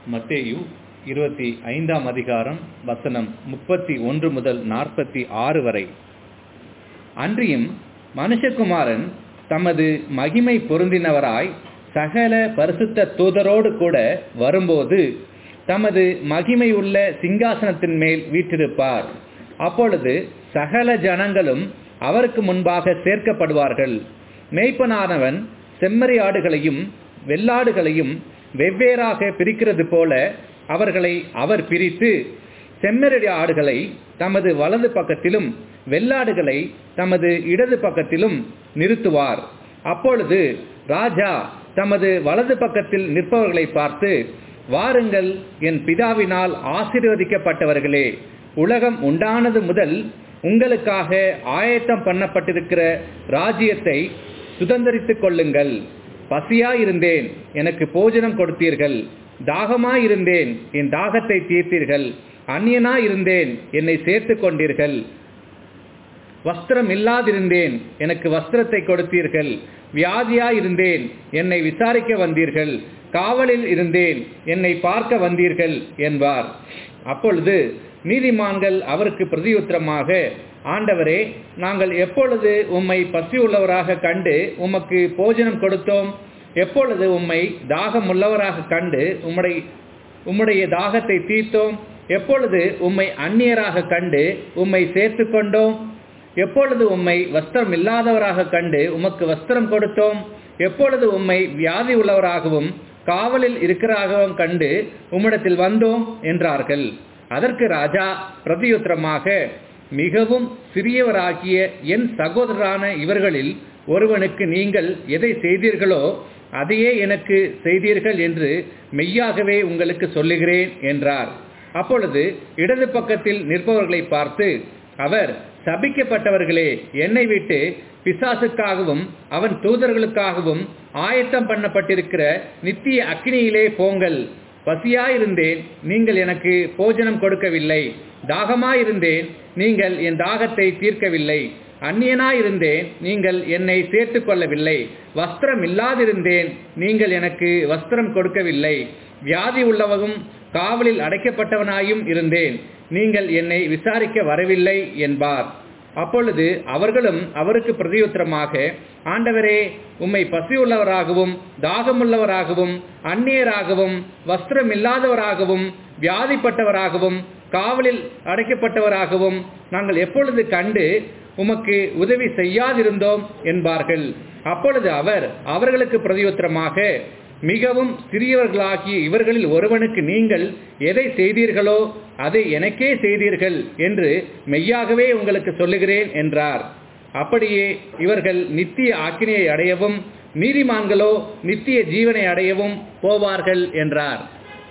மத்தேயு இருபத்தி ஐந்தாம் அதிகாரம் வசனம் முப்பத்தி ஒன்று முதல் நாற்பத்தி ஆறு வரை அன்றியும் மனுஷகுமாரன் தமது மகிமை பொருந்தினவராய் சகல பரிசுத்த தூதரோடு கூட வரும்போது தமது மகிமையுள்ள சிங்காசனத்தின் மேல் வீற்றிருப்பார் அப்பொழுது சகல ஜனங்களும் அவருக்கு முன்பாக சேர்க்கப்படுவார்கள் மேய்ப்பனானவன் செம்மறி ஆடுகளையும் வெள்ளாடுகளையும் வெவ்வேறாக பிரிக்கிறது போல அவர்களை அவர் பிரித்து செம்மறி ஆடுகளை தமது வலது பக்கத்திலும் வெள்ளாடுகளை தமது இடது பக்கத்திலும் நிறுத்துவார் அப்பொழுது ராஜா தமது வலது பக்கத்தில் நிற்பவர்களை பார்த்து வாருங்கள் என் பிதாவினால் ஆசீர்வதிக்கப்பட்டவர்களே உலகம் உண்டானது முதல் உங்களுக்காக ஆயத்தம் பண்ணப்பட்டிருக்கிற ராஜ்யத்தை சுதந்திரித்துக் கொள்ளுங்கள் பசியாயிருந்தேன் எனக்கு போஜனம் கொடுத்தீர்கள் தாகமாயிருந்தேன் என் தாகத்தை தீர்த்தீர்கள் அந்நியனாயிருந்தேன் என்னை சேர்த்து கொண்டீர்கள் வஸ்திரம் இல்லாதிருந்தேன் எனக்கு வஸ்திரத்தை கொடுத்தீர்கள் வியாதியாயிருந்தேன் என்னை விசாரிக்க வந்தீர்கள் காவலில் இருந்தேன் என்னை பார்க்க வந்தீர்கள் என்பார் அப்பொழுது நீதிமான்கள் அவருக்கு பிரதியுத்தரமாக ஆண்டவரே நாங்கள் எப்பொழுது உம்மை பசியுள்ளவராக கண்டு உமக்கு போஜனம் கொடுத்தோம் எப்பொழுது உம்மை தாகம் உள்ளவராக கண்டு உம்முடைய உம்முடைய தாகத்தை தீர்த்தோம் எப்பொழுது உம்மை அந்நியராக கண்டு உம்மை சேர்த்து கொண்டோம் எப்பொழுது உம்மை வஸ்திரம் இல்லாதவராக கண்டு உமக்கு வஸ்திரம் கொடுத்தோம் எப்பொழுது உம்மை வியாதி உள்ளவராகவும் காவலில் இருக்கிறாகவும் கண்டு உம்மிடத்தில் வந்தோம் என்றார்கள் அதற்கு ராஜா பிரதியுத்தரமாக மிகவும் சிறியவராகிய என் சகோதரரான இவர்களில் ஒருவனுக்கு நீங்கள் எதை செய்தீர்களோ அதையே எனக்கு செய்தீர்கள் என்று மெய்யாகவே உங்களுக்கு சொல்லுகிறேன் என்றார் அப்பொழுது இடது பக்கத்தில் நிற்பவர்களை பார்த்து அவர் சபிக்கப்பட்டவர்களே என்னை விட்டு பிசாசுக்காகவும் அவன் தூதர்களுக்காகவும் ஆயத்தம் பண்ணப்பட்டிருக்கிற நித்திய அக்கினியிலே போங்கள் பசியாயிருந்தேன் நீங்கள் எனக்கு போஜனம் கொடுக்கவில்லை தாகமாயிருந்தேன் நீங்கள் என் தாகத்தை தீர்க்கவில்லை அந்நியனாயிருந்தேன் நீங்கள் என்னை சேர்த்து கொள்ளவில்லை வஸ்திரம் இல்லாதிருந்தேன் நீங்கள் எனக்கு வஸ்திரம் கொடுக்கவில்லை வியாதி உள்ளவகும் காவலில் அடைக்கப்பட்டவனாயும் இருந்தேன் நீங்கள் என்னை விசாரிக்க வரவில்லை என்பார் அப்பொழுது அவர்களும் அவருக்கு பிரதியுத்தரமாக ஆண்டவரே உம்மை பசியுள்ளவராகவும் தாகமுள்ளவராகவும் அந்நியராகவும் வஸ்திரம் இல்லாதவராகவும் வியாதிப்பட்டவராகவும் காவலில் அடைக்கப்பட்டவராகவும் நாங்கள் எப்பொழுது கண்டு உமக்கு உதவி செய்யாதிருந்தோம் என்பார்கள் அப்பொழுது அவர் அவர்களுக்கு பிரதியுத்தரமாக மிகவும் சிறியவர்களாகிய இவர்களில் ஒருவனுக்கு நீங்கள் எதை செய்தீர்களோ அதை எனக்கே செய்தீர்கள் என்று மெய்யாகவே உங்களுக்கு சொல்லுகிறேன் என்றார் அப்படியே இவர்கள் நித்திய ஆக்கினையை அடையவும் நீதிமான்களோ நித்திய ஜீவனை அடையவும் போவார்கள் என்றார்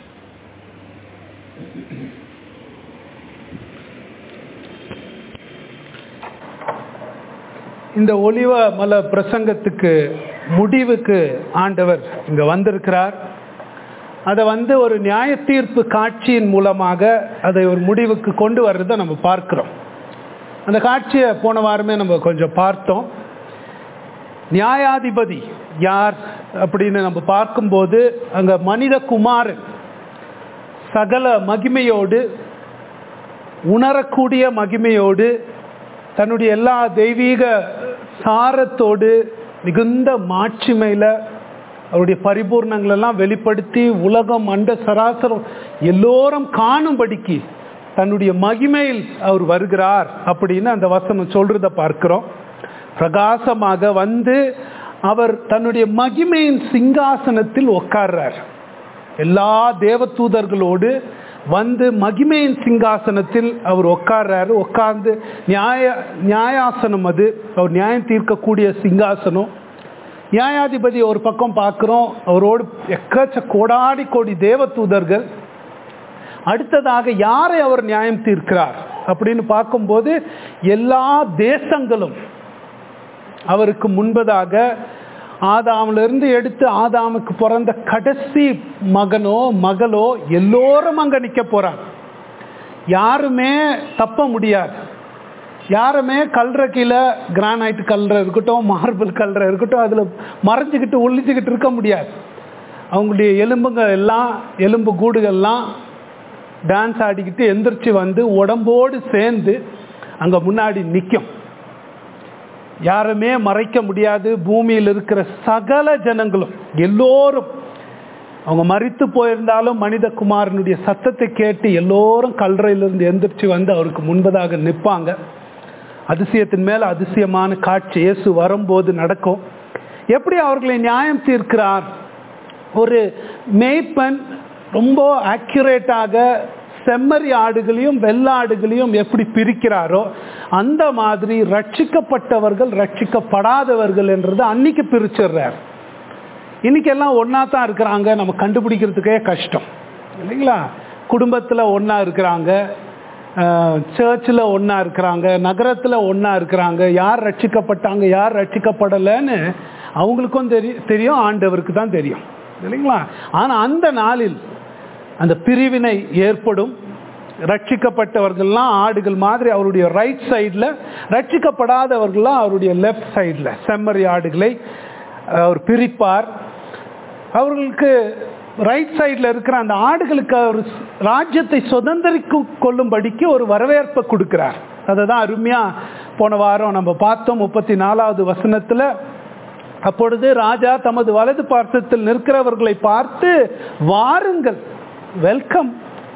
இந்த ஒளிவ மல பிரசங்கத்துக்கு முடிவுக்கு ஆண்டவர் இங்க வந்திருக்கிறார் அதை வந்து ஒரு நியாய தீர்ப்பு காட்சியின் மூலமாக அதை ஒரு முடிவுக்கு கொண்டு வர்றதை நம்ம பார்க்கிறோம் அந்த காட்சியை போன வாரமே நம்ம கொஞ்சம் பார்த்தோம் நியாயாதிபதி யார் அப்படின்னு நம்ம பார்க்கும்போது அங்க மனித குமாரன் சகல மகிமையோடு உணரக்கூடிய மகிமையோடு தன்னுடைய எல்லா தெய்வீக சாரத்தோடு மிகுந்த மாட்சிமையில் அவருடைய பரிபூர்ணங்கள் எல்லாம் வெளிப்படுத்தி உலகம் அண்ட சராசரம் எல்லோரும் காணும்படிக்கு தன்னுடைய மகிமையில் அவர் வருகிறார் அப்படின்னு அந்த வசனம் சொல்றத பார்க்கிறோம் பிரகாசமாக வந்து அவர் தன்னுடைய மகிமையின் சிங்காசனத்தில் உட்கார்றார் எல்லா தேவதூதர்களோடு வந்து மகிமையின் சிங்காசனத்தில் அவர் உட்கார்றாரு உட்கார்ந்து நியாய நியாயாசனம் அது அவர் நியாயம் தீர்க்கக்கூடிய சிங்காசனம் நியாயாதிபதி ஒரு பக்கம் பார்க்குறோம் அவரோடு எக்கச்ச கோடாடி கோடி தேவதூதர்கள் அடுத்ததாக யாரை அவர் நியாயம் தீர்க்கிறார் அப்படின்னு பார்க்கும்போது எல்லா தேசங்களும் அவருக்கு முன்பதாக ஆதாமிலிருந்து எடுத்து ஆதாமுக்கு பிறந்த கடைசி மகனோ மகளோ எல்லோரும் அங்க நிக்க போறாங்க யாருமே தப்ப முடியாது யாருமே கல்ற கீழே கிரானைட் கல்ற இருக்கட்டும் மார்பிள் கல்ற இருக்கட்டும் அதில் மறைஞ்சிக்கிட்டு ஒழிச்சுக்கிட்டு இருக்க முடியாது அவங்களுடைய எலும்புங்க எல்லாம் எலும்பு கூடுகள்லாம் டான்ஸ் ஆடிக்கிட்டு எந்திரிச்சு வந்து உடம்போடு சேர்ந்து அங்க முன்னாடி நிற்கும் யாருமே மறைக்க முடியாது பூமியில் இருக்கிற சகல ஜனங்களும் எல்லோரும் அவங்க மறித்து போயிருந்தாலும் மனிதகுமாரனுடைய சத்தத்தை கேட்டு எல்லோரும் கல்லறையிலிருந்து எந்திரிச்சு வந்து அவருக்கு முன்பதாக நிற்பாங்க அதிசயத்தின் மேல அதிசயமான காட்சி இயேசு வரும்போது நடக்கும் எப்படி அவர்களை நியாயம் தீர்க்கிறார் ஒரு மேய்ப்பன் ரொம்ப ஆக்யூரேட்டாக செம்மறி ஆடுகளையும் வெள்ளாடுகளையும் எப்படி பிரிக்கிறாரோ அந்த மாதிரி ரட்சிக்கப்பட்டவர்கள் ரட்சிக்கப்படாதவர்கள் என்றது அன்னைக்கு பிரிச்சிடுறார் இன்னைக்கெல்லாம் ஒன்றா தான் இருக்கிறாங்க நம்ம கண்டுபிடிக்கிறதுக்கே கஷ்டம் இல்லைங்களா குடும்பத்தில் ஒன்றா இருக்கிறாங்க சர்ச்சில் ஒன்றா இருக்கிறாங்க நகரத்தில் ஒன்றா இருக்கிறாங்க யார் ரட்சிக்கப்பட்டாங்க யார் ரட்சிக்கப்படலைன்னு அவங்களுக்கும் தெரியும் தெரியும் ஆண்டவருக்கு தான் தெரியும் இல்லைங்களா ஆனால் அந்த நாளில் அந்த பிரிவினை ஏற்படும் ரட்சிக்கப்பட்டவர்கள்லாம் ஆடுகள் மாதிரி அவருடைய ரைட் சைடில் ரட்சிக்கப்படாதவர்கள்லாம் அவருடைய லெஃப்ட் சைடில் செம்மறி ஆடுகளை அவர் பிரிப்பார் அவர்களுக்கு ரைட் சைடில் இருக்கிற அந்த ஆடுகளுக்கு அவர் ராஜ்யத்தை சுதந்திரிக்க கொள்ளும்படிக்கு ஒரு வரவேற்பை கொடுக்கிறார் அதை தான் அருமையாக போன வாரம் நம்ம பார்த்தோம் முப்பத்தி நாலாவது வசனத்தில் அப்பொழுது ராஜா தமது வலது பார்சத்தில் நிற்கிறவர்களை பார்த்து வாருங்கள் வெல்கம்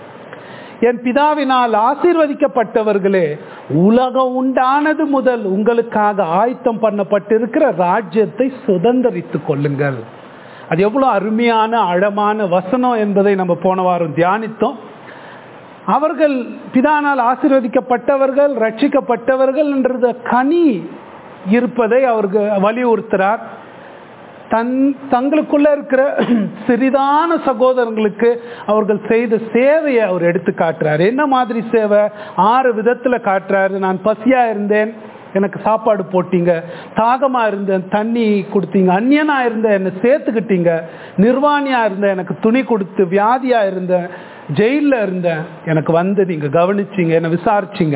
என் பிதாவினால் ஆசீர்வதிக்கப்பட்டவர்களே உலகம் உண்டானது முதல் உங்களுக்காக ஆயத்தம் பண்ணப்பட்டிருக்கிற ராஜ்யத்தை சுதந்திரித்துக் கொள்ளுங்கள் அது எவ்வளோ அருமையான அழமான வசனம் என்பதை நம்ம போன வாரம் தியானித்தோம் அவர்கள் பிதானால் ஆசீர்வதிக்கப்பட்டவர்கள் ரட்சிக்கப்பட்டவர்கள் என்றத கனி இருப்பதை அவருக்கு வலியுறுத்துறார் தன் தங்களுக்குள்ள இருக்கிற சிறிதான சகோதரங்களுக்கு அவர்கள் செய்த சேவையை அவர் எடுத்து காட்டுறார் என்ன மாதிரி சேவை ஆறு விதத்துல காட்டுறாரு நான் பசியா இருந்தேன் எனக்கு சாப்பாடு போட்டீங்க தாகமா இருந்தேன் தண்ணி கொடுத்தீங்க அந்நியனா இருந்தேன் என்னை சேர்த்துக்கிட்டீங்க நிர்வாணியா இருந்தேன் எனக்கு துணி கொடுத்து வியாதியா இருந்தேன் ஜெயிலில் இருந்தேன் எனக்கு வந்து நீங்க கவனிச்சீங்க என்னை விசாரிச்சீங்க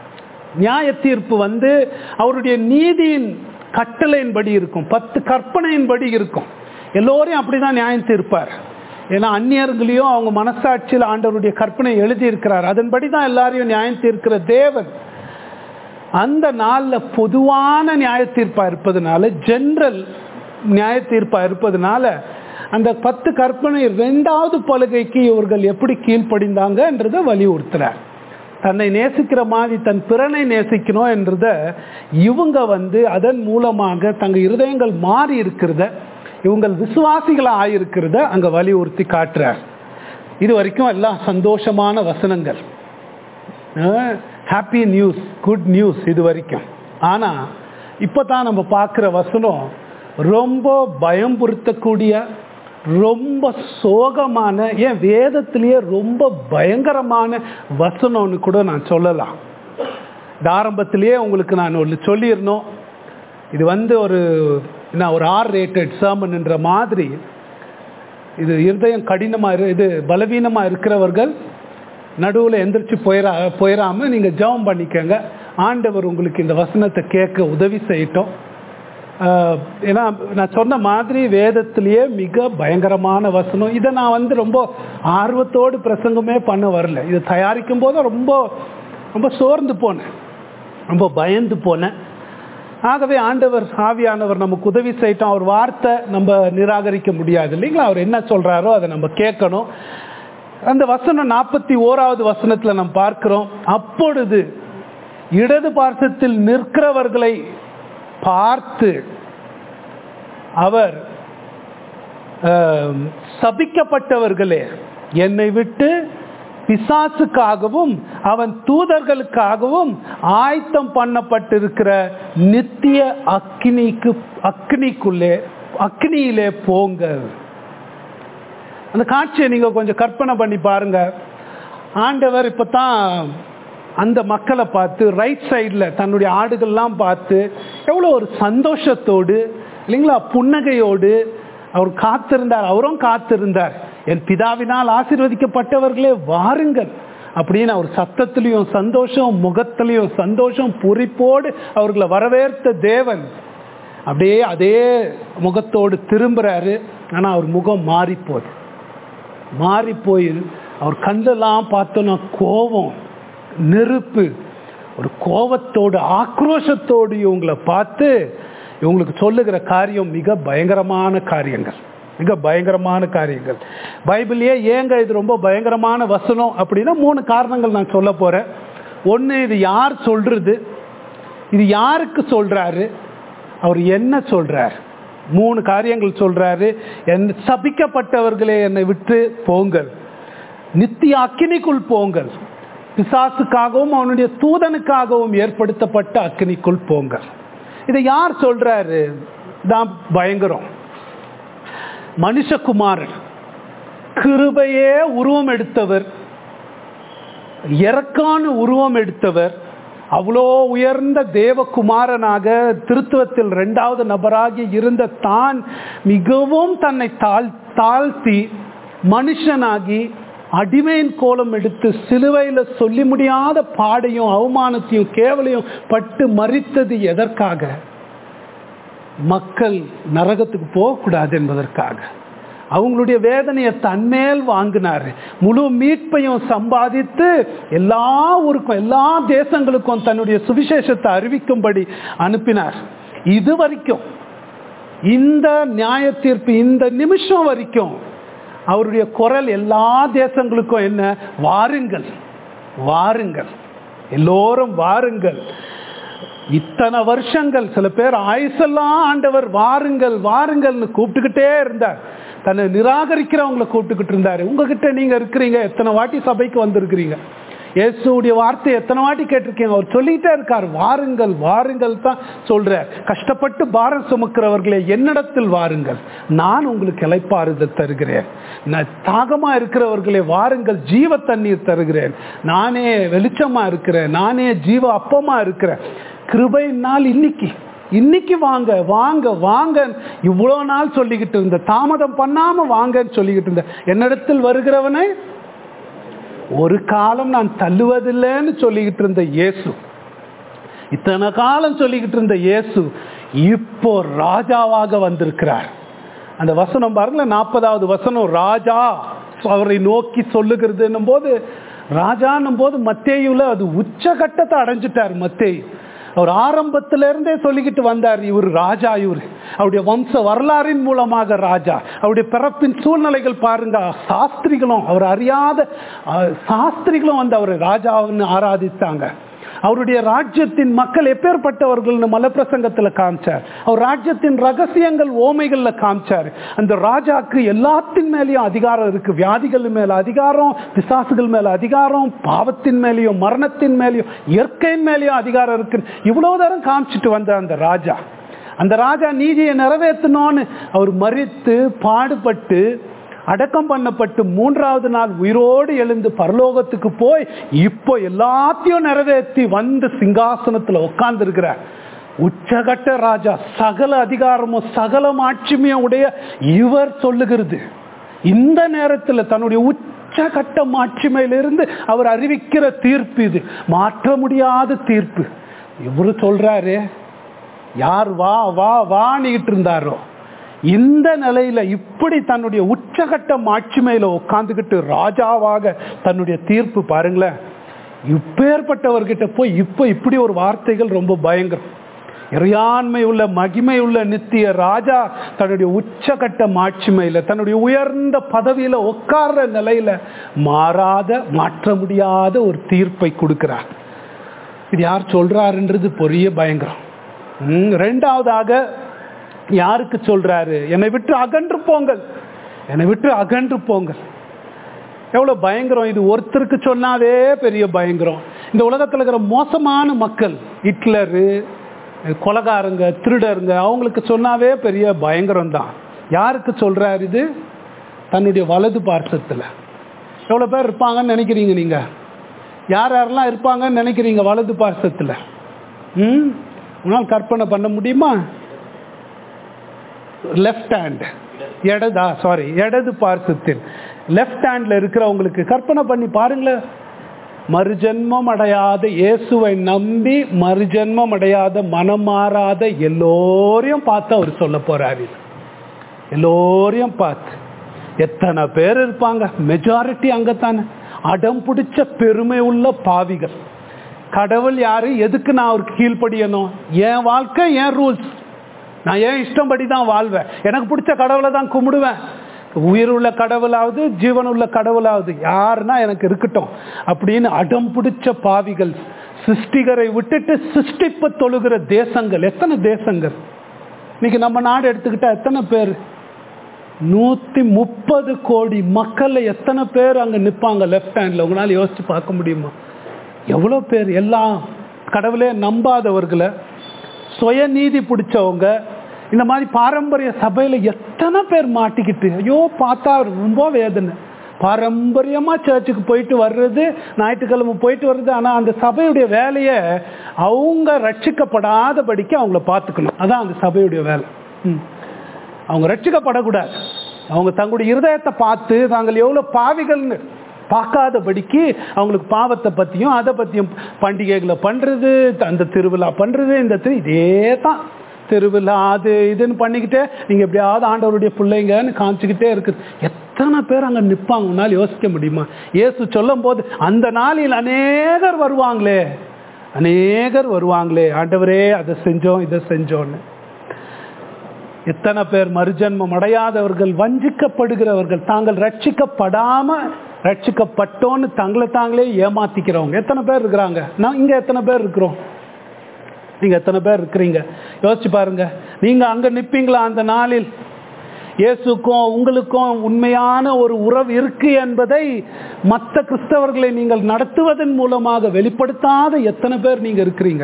நியாய தீர்ப்பு வந்து அவருடைய நீதியின் கட்டளையின்படி இருக்கும் பத்து கற்பனையின்படி இருக்கும் எல்லோரையும் அப்படிதான் நியாயம் தீர்ப்பார் ஏன்னா அந்நியர்களையும் அவங்க மனசாட்சியில் ஆண்டவருடைய கற்பனை எழுதியிருக்கிறார் அதன்படி தான் எல்லாரையும் நியாயம் தீர்க்கிற தேவன் அந்த நாளில் பொதுவான நியாய தீர்ப்பா இருப்பதனால ஜென்ரல் நியாய தீர்ப்பா இருப்பதனால அந்த பத்து கற்பனை ரெண்டாவது பலகைக்கு இவர்கள் எப்படி கீழ்ப்படிந்தாங்கன்றதை வலியுறுத்துறார் தன்னை நேசிக்கிற மாதிரி தன் பிறனை நேசிக்கணும் என்றத இவங்க வந்து அதன் மூலமாக தங்க இருதயங்கள் மாறி இருக்கிறத இவங்கள் விசுவாசிகளா ஆயிருக்கிறத அங்க வலியுறுத்தி காட்டுறார் இது வரைக்கும் எல்லாம் சந்தோஷமான வசனங்கள் ஹாப்பி நியூஸ் குட் நியூஸ் இது வரைக்கும் ஆனா இப்பதான் நம்ம பார்க்குற வசனம் ரொம்ப பயம்புறுத்தக்கூடிய ரொம்ப சோகமான ஏன் வேதத்திலேயே ரொம்ப பயங்கரமான வசனம்னு கூட நான் சொல்லலாம் இந்த ஆரம்பத்திலேயே உங்களுக்கு நான் ஒன்று சொல்லியிருந்தோம் இது வந்து ஒரு என்ன ஒரு ஆர் ரேட்டட் சர்மன்ன்ற மாதிரி இது இருதயம் கடினமாக இரு இது பலவீனமாக இருக்கிறவர்கள் நடுவில் எந்திரிச்சு போயிடா போயிடாமல் நீங்கள் ஜெபம் பண்ணிக்கோங்க ஆண்டவர் உங்களுக்கு இந்த வசனத்தை கேட்க உதவி செய்யட்டும் ஏன்னா நான் சொன்ன மாதிரி வேதத்திலேயே மிக பயங்கரமான வசனம் இதை நான் வந்து ரொம்ப ஆர்வத்தோடு பிரசங்கமே பண்ண வரல இதை தயாரிக்கும் போது ரொம்ப ரொம்ப சோர்ந்து போனேன் ரொம்ப பயந்து போனேன் ஆகவே ஆண்டவர் ஆவியானவர் நமக்கு உதவி செய்யட்டும் அவர் வார்த்தை நம்ம நிராகரிக்க முடியாது இல்லைங்களா அவர் என்ன சொல்றாரோ அதை நம்ம கேட்கணும் அந்த வசனம் நாற்பத்தி ஓராவது வசனத்துல நம்ம பார்க்கிறோம் அப்பொழுது இடது பார்சத்தில் நிற்கிறவர்களை பார்த்து அவர் சபிக்கப்பட்டவர்களே என்னை விட்டு பிசாசுக்காகவும் அவன் தூதர்களுக்காகவும் ஆயத்தம் பண்ணப்பட்டிருக்கிற நித்திய அக்னிக்கு அக்னிக்குள்ளே அக்னியிலே போங்க அந்த காட்சியை நீங்க கொஞ்சம் கற்பனை பண்ணி பாருங்க ஆண்டவர் இப்பதான் அந்த மக்களை பார்த்து ரைட் சைடில் தன்னுடைய ஆடுகள்லாம் பார்த்து எவ்வளோ ஒரு சந்தோஷத்தோடு இல்லைங்களா புன்னகையோடு அவர் காத்திருந்தார் அவரும் காத்திருந்தார் என் பிதாவினால் ஆசீர்வதிக்கப்பட்டவர்களே வாருங்கள் அப்படின்னு அவர் சத்தத்திலையும் சந்தோஷம் முகத்திலையும் சந்தோஷம் பொறிப்போடு அவர்களை வரவேற்ற தேவன் அப்படியே அதே முகத்தோடு திரும்புறாரு ஆனா அவர் முகம் மாறி போகுது மாறி போய் அவர் கண்ணெல்லாம் பார்த்தோன்னா கோபம் நெருப்பு ஒரு கோபத்தோடு ஆக்ரோஷத்தோடு இவங்களை பார்த்து இவங்களுக்கு சொல்லுகிற காரியம் மிக பயங்கரமான காரியங்கள் மிக பயங்கரமான காரியங்கள் பைபிள்லயே ஏங்க இது ரொம்ப பயங்கரமான வசனம் அப்படின்னா மூணு காரணங்கள் நான் சொல்ல போறேன் ஒன்று இது யார் சொல்றது இது யாருக்கு சொல்றாரு அவர் என்ன சொல்றார் மூணு காரியங்கள் சொல்றாரு என் சபிக்கப்பட்டவர்களே என்னை விட்டு போங்கள் நித்திய அக்கினிக்குள் போங்கள் பிசாசுக்காகவும் அவனுடைய தூதனுக்காகவும் ஏற்படுத்தப்பட்ட அக்கினிக்குள் போங்கள் இதை யார் சொல்றாரு தான் பயங்கரம் மனுஷகுமாரன் கிருபையே உருவம் எடுத்தவர் இறக்கான உருவம் எடுத்தவர் அவ்வளோ உயர்ந்த தேவகுமாரனாக திருத்துவத்தில் இரண்டாவது நபராகி இருந்த தான் மிகவும் தன்னை தாழ் தாழ்த்தி மனுஷனாகி அடிமையின் கோலம் எடுத்து சிலுவையில் சொல்லி முடியாத பாடையும் அவமானத்தையும் கேவலையும் பட்டு மறித்தது எதற்காக மக்கள் நரகத்துக்கு போகக்கூடாது என்பதற்காக அவங்களுடைய வேதனையை தன்மேல் வாங்கினாரு முழு மீட்பையும் சம்பாதித்து எல்லா ஊருக்கும் எல்லா தேசங்களுக்கும் தன்னுடைய சுவிசேஷத்தை அறிவிக்கும்படி அனுப்பினார் இது வரைக்கும் இந்த நியாய தீர்ப்பு இந்த நிமிஷம் வரைக்கும் அவருடைய குரல் எல்லா தேசங்களுக்கும் என்ன வாருங்கள் வாருங்கள் எல்லோரும் வாருங்கள் இத்தனை வருஷங்கள் சில பேர் ஆயுசெல்லாம் ஆண்டவர் வாருங்கள் வாருங்கள்னு கூப்பிட்டுக்கிட்டே இருந்தார் தன்னை நிராகரிக்கிறவங்களை கூப்பிட்டுக்கிட்டு இருந்தாரு உங்ககிட்ட நீங்க இருக்கிறீங்க எத்தனை வாட்டி சபைக்கு வந்திருக்கிறீங்க இயேசுடைய வார்த்தை எத்தனை வாட்டி கேட்டிருக்கீங்க அவர் சொல்லிட்டே இருக்கார் வாருங்கள் வாருங்கள் தான் சொல்றார் கஷ்டப்பட்டு பாரம் சுமக்கிறவர்களே என்னிடத்தில் வாருங்கள் நான் உங்களுக்கு இலைப்பாறுதல் தருகிறேன் நான் தாகமா இருக்கிறவர்களே வாருங்கள் ஜீவ தண்ணீர் தருகிறேன் நானே வெளிச்சமா இருக்கிறேன் நானே ஜீவ அப்பமா இருக்கிறேன் கிருபை நாள் இன்னைக்கு இன்னைக்கு வாங்க வாங்க வாங்க இவ்வளோ நாள் சொல்லிக்கிட்டு இருந்த தாமதம் பண்ணாம வாங்கன்னு சொல்லிக்கிட்டு இருந்த என்னிடத்தில் வருகிறவனை ஒரு காலம் நான் தள்ளுவதில்லைன்னு சொல்லிக்கிட்டு இருந்த இயேசு இத்தனை காலம் சொல்லிக்கிட்டு இருந்த இயேசு இப்போ ராஜாவாக வந்திருக்கிறார் அந்த வசனம் பாருங்களேன் நாற்பதாவது வசனம் ராஜா அவரை நோக்கி சொல்லுகிறதுன்னும் போது ராஜான்னும் போது மத்தேயுல அது உச்சகட்டத்தை அடைஞ்சிட்டார் மத்தேயு அவர் ஆரம்பத்தில இருந்தே சொல்லிக்கிட்டு வந்தார் இவர் ராஜா இவர் அவருடைய வம்ச வரலாறின் மூலமாக ராஜா அவருடைய பிறப்பின் சூழ்நிலைகள் பாருங்க சாஸ்திரிகளும் அவர் அறியாத அஹ், சாஸ்திரிகளும் வந்து அவரை ராஜாவுன்னு ஆராதித்தாங்க அவருடைய ராஜ்யத்தின் மக்கள் எப்பேற்பட்டவர்கள்னு மலப்பிரசங்கத்தில் காமிச்சார் அவர் ராஜ்யத்தின் ரகசியங்கள் ஓமைகள்ல காமிச்சார் அந்த ராஜாக்கு எல்லாத்தின் மேலேயும் அதிகாரம் இருக்கு வியாதிகள் மேல அதிகாரம் பிசாசுகள் மேல அதிகாரம் பாவத்தின் மேலேயும் மரணத்தின் மேலேயும் இயற்கையின் மேலேயும் அதிகாரம் இருக்கு இவ்வளவு தரம் காமிச்சிட்டு வந்த அந்த ராஜா அந்த ராஜா நீதியை நிறைவேற்றணும்னு அவர் மறித்து பாடுபட்டு அடக்கம் பண்ணப்பட்டு மூன்றாவது நாள் உயிரோடு எழுந்து பரலோகத்துக்கு போய் இப்போ எல்லாத்தையும் நிறைவேற்றி வந்து சிங்காசனத்துல உட்கார்ந்து இருக்கிறார் உச்சகட்ட ராஜா சகல அதிகாரமும் சகல மாட்சிமையும் உடைய இவர் சொல்லுகிறது இந்த நேரத்தில் தன்னுடைய உச்சகட்ட மாட்சிமையிலிருந்து அவர் அறிவிக்கிற தீர்ப்பு இது மாற்ற முடியாத தீர்ப்பு இவரு சொல்றாரு யார் வா வா வாணிக்கிட்டு இருந்தாரோ இந்த நிலையில இப்படி தன்னுடைய உச்சகட்ட மாட்சிமையில உட்காந்துக்கிட்டு ராஜாவாக தன்னுடைய தீர்ப்பு பாருங்களேன் இப்பேற்பட்டவர்கிட்ட போய் இப்ப இப்படி ஒரு வார்த்தைகள் ரொம்ப பயங்கரம் இறையாண்மை உள்ள மகிமை உள்ள நித்திய ராஜா தன்னுடைய உச்சகட்ட மாட்சிமையில தன்னுடைய உயர்ந்த பதவியில உட்கார்ற நிலையில மாறாத மாற்ற முடியாத ஒரு தீர்ப்பை கொடுக்கிறார் இது யார் சொல்றாருன்றது பெரிய பயங்கரம் ம், ரெண்டாவதாக யாருக்கு சொல்றாரு என்னை விட்டு அகன்று போங்கள் என்னை விட்டு அகன்று போங்கள் எவ்வளவு பயங்கரம் இது ஒருத்தருக்கு சொன்னாவே பெரிய பயங்கரம் இந்த உலகத்துல இருக்கிற மோசமான மக்கள் ஹிட்லரு கொலகாரங்க திருடருங்க அவங்களுக்கு சொன்னாவே பெரிய பயங்கரம் தான் யாருக்கு சொல்றாரு இது தன்னுடைய வலது பார்சத்துல எவ்வளவு பேர் இருப்பாங்கன்னு நினைக்கிறீங்க நீங்க யார் யாரெல்லாம் இருப்பாங்கன்னு நினைக்கிறீங்க வலது பார்சத்துல ம் உன்னால் கற்பனை பண்ண முடியுமா லெஃப்ட் ஹேண்ட் இடதா சாரி இடது பார்சத்தில் லெஃப்ட் ஹேண்ட்ல இருக்கிறவங்களுக்கு கற்பனை பண்ணி பாருங்களேன் மறுஜென்மம் அடையாத இயேசுவை நம்பி மறுஜென்மம் அடையாத மனம் மாறாத எல்லோரையும் பார்த்து அவர் சொல்ல போறாரு எல்லோரையும் பார்த்து எத்தனை பேர் இருப்பாங்க மெஜாரிட்டி அங்கத்தானே அடம் பிடிச்ச பெருமை உள்ள பாவிகள் கடவுள் யாரு எதுக்கு நான் அவருக்கு கீழ்ப்படியணும் என் வாழ்க்கை என் ரூல்ஸ் நான் ஏன் இஷ்டப்படி தான் வாழ்வேன் எனக்கு பிடிச்ச கடவுளை தான் கும்பிடுவேன் உயிர் உள்ள கடவுளாவது ஜீவன் உள்ள கடவுளாவது யாருன்னா எனக்கு இருக்கட்டும் அப்படின்னு அடம் பிடிச்ச பாவிகள் சிருஷ்டிகரை விட்டுட்டு சிருஷ்டிப்ப தொழுகிற தேசங்கள் எத்தனை தேசங்கள் இன்னைக்கு நம்ம நாடு எடுத்துக்கிட்டா எத்தனை பேர் நூத்தி முப்பது கோடி மக்கள்ல எத்தனை பேர் அங்க நிப்பாங்க லெஃப்ட் ஹேண்ட்ல உங்களால யோசிச்சு பார்க்க முடியுமா எவ்வளோ பேர் எல்லாம் கடவுளே நம்பாதவர்களை சுயநீதி பிடிச்சவங்க இந்த மாதிரி பாரம்பரிய சபையில எத்தனை பேர் மாட்டிக்கிட்டு ஐயோ பார்த்தா ரொம்ப வேதனை பாரம்பரியமா சர்ச்சுக்கு போயிட்டு வர்றது ஞாயிற்றுக்கிழமை போயிட்டு வர்றது ஆனா அந்த சபையுடைய வேலையை அவங்க ரட்சிக்கப்படாதபடிக்கு அவங்கள பார்த்துக்கணும் அதான் அந்த சபையுடைய வேலை ம். அவங்க ரட்சிக்கப்படக்கூடாது அவங்க தங்களுடைய இருதயத்தை பார்த்து தாங்கள் எவ்வளவு பாவிகள்னு பார்க்காதபடிக்கு அவங்களுக்கு பாவத்தை பற்றியும் அதை பற்றியும் பண்டிகைகளை பண்ணுறது அந்த திருவிழா பண்ணுறது இந்த திரு இதே தான் திருவிழா அது இதுன்னு பண்ணிக்கிட்டே நீங்கள் எப்படியாவது ஆண்டவருடைய பிள்ளைங்கன்னு காமிச்சிக்கிட்டே இருக்குது எத்தனை பேர் அங்கே நிற்பாங்க உன்னால் யோசிக்க முடியுமா இயேசு சொல்லும் போது அந்த நாளில் அநேகர் வருவாங்களே அநேகர் வருவாங்களே ஆண்டவரே அதை செஞ்சோம் இதை செஞ்சோன்னு எத்தனை பேர் மறுஜன்மம் அடையாதவர்கள் வஞ்சிக்கப்படுகிறவர்கள் தாங்கள் ரட்சிக்கப்படாம ரட்சிக்கப்பட்டோன்னு தங்களை தாங்களே ஏமாத்திக்கிறவங்க எத்தனை பேர் இருக்கிறாங்க நான் இங்க எத்தனை பேர் இருக்கிறோம் நீங்க எத்தனை பேர் இருக்கிறீங்க யோசிச்சு பாருங்க நீங்க அங்க நிப்பீங்களா அந்த நாளில் இயேசுக்கும் உங்களுக்கும் உண்மையான ஒரு உறவு இருக்கு என்பதை மற்ற கிறிஸ்தவர்களை நீங்கள் நடத்துவதன் மூலமாக வெளிப்படுத்தாத எத்தனை பேர் நீங்க இருக்கிறீங்க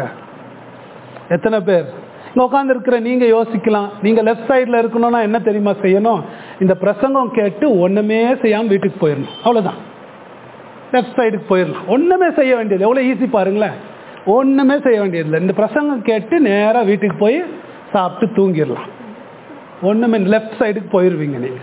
எத்தனை பேர் இங்க உட்கார்ந்து இருக்கிற நீங்க யோசிக்கலாம் நீங்க லெஃப்ட் சைடுல இருக்கணும்னா என்ன தெரியுமா செய்யணும் இந்த பிரசங்கம் கேட்டு ஒண்ணுமே செய்யாம வீட்டுக்கு போயிடணும் அவ்வளவுதான் லெஃப்ட் சைடுக்கு போயிடலாம் ஒண்ணுமே செய்ய வேண்டியது எவ்வளவு ஈஸி பாருங்களேன் ஒண்ணுமே செய்ய வேண்டியதில்லை இந்த பிரசங்கம் கேட்டு நேரா வீட்டுக்கு போய் சாப்பிட்டு தூங்கிடலாம் ஒண்ணுமே லெஃப்ட் சைடுக்கு போயிருவீங்க நீங்க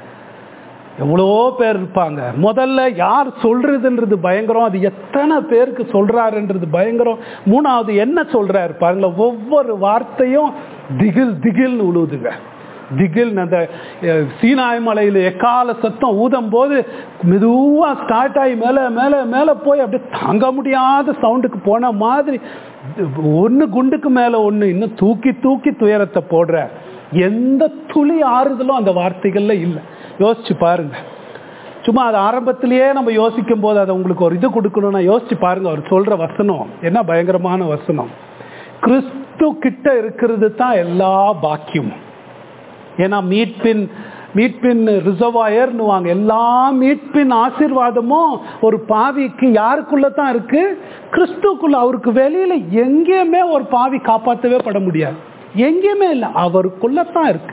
எவ்வளோ பேர் இருப்பாங்க முதல்ல யார் சொல்றதுன்றது பயங்கரம் அது எத்தனை பேருக்கு சொல்றாருன்றது பயங்கரம் மூணாவது என்ன சொல்றாரு பாருங்களேன் ஒவ்வொரு வார்த்தையும் திகில் திகில்னு உழுவுதுங்க திகில் அந்த அஹ், சீனாய் மலையில் எக்கால சத்தம் ஊதும் போது மெதுவா ஸ்டார்ட் ஆகி மேலே மேலே மேலே போய் அப்படியே தாங்க முடியாத சவுண்டுக்கு போன மாதிரி ஒன்று குண்டுக்கு மேலே ஒன்று இன்னும் தூக்கி தூக்கி துயரத்தை போடுற எந்த துளி ஆறுதலும் அந்த வார்த்தைகள்ல இல்லை யோசிச்சு பாருங்க சும்மா அது ஆரம்பத்திலேயே நம்ம யோசிக்கும் போது அதை உங்களுக்கு ஒரு இது கொடுக்கணும்னா யோசிச்சு பாருங்க அவர் சொல்ற வசனம் என்ன பயங்கரமான வசனம் கிறிஸ்து கிட்ட இருக்கிறது தான் எல்லா பாக்கியமும் ஏன்னா மீட்பின் மீட்பின் ரிசர்வாயர்னு வாங்க எல்லா மீட்பின் ஆசீர்வாதமும் ஒரு பாவிக்கு யாருக்குள்ள தான் இருக்கு கிறிஸ்துக்குள்ள அவருக்கு வெளியில எங்கேயுமே ஒரு பாவி காப்பாற்றவே பட முடியாது எங்கேயுமே இல்லை அவருக்குள்ள தான் இருக்கு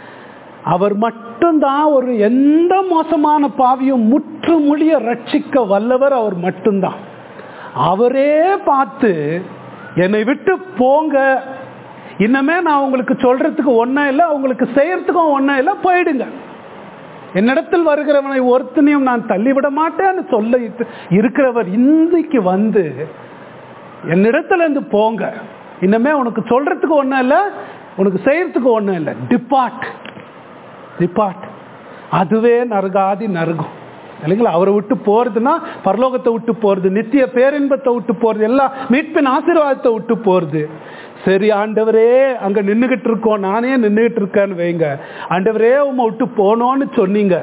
அவர் மட்டும்தான் ஒரு எந்த மோசமான பாவியும் முற்றுமுழிய ரட்சிக்க வல்லவர் அவர் மட்டும்தான் அவரே பார்த்து என்னை விட்டு போங்க இன்னமே நான் உங்களுக்கு சொல்றதுக்கு ஒன்றும் இல்லை உங்களுக்கு செய்யறதுக்கும் ஒன்றும் இல்லை போயிடுங்க என்னிடத்தில் வருகிறவனை ஒருத்தனையும் நான் தள்ளிவிட மாட்டேன்னு சொல்ல இருக்கிறவர் இன்றைக்கு வந்து என்னிடத்துல இருந்து போங்க இன்னமே உனக்கு சொல்றதுக்கு ஒன்றும் இல்லை உனக்கு செய்யறதுக்கு ஒன்றும் இல்லை டிபார்ட் டிபார்ட் அதுவே நரகாதி நரகம் இல்லைங்களா அவரை விட்டு போறதுன்னா பரலோகத்தை விட்டு போறது நித்திய பேரின்பத்தை விட்டு போறது எல்லாம் மீட்பின் ஆசீர்வாதத்தை விட்டு போறது சரி ஆண்டவரே அங்க நின்றுகிட்டு இருக்கோம் நானே நின்றுகிட்டு இருக்கேன்னு வைங்க ஆண்டவரே உம்மை விட்டு போனோன்னு சொன்னீங்க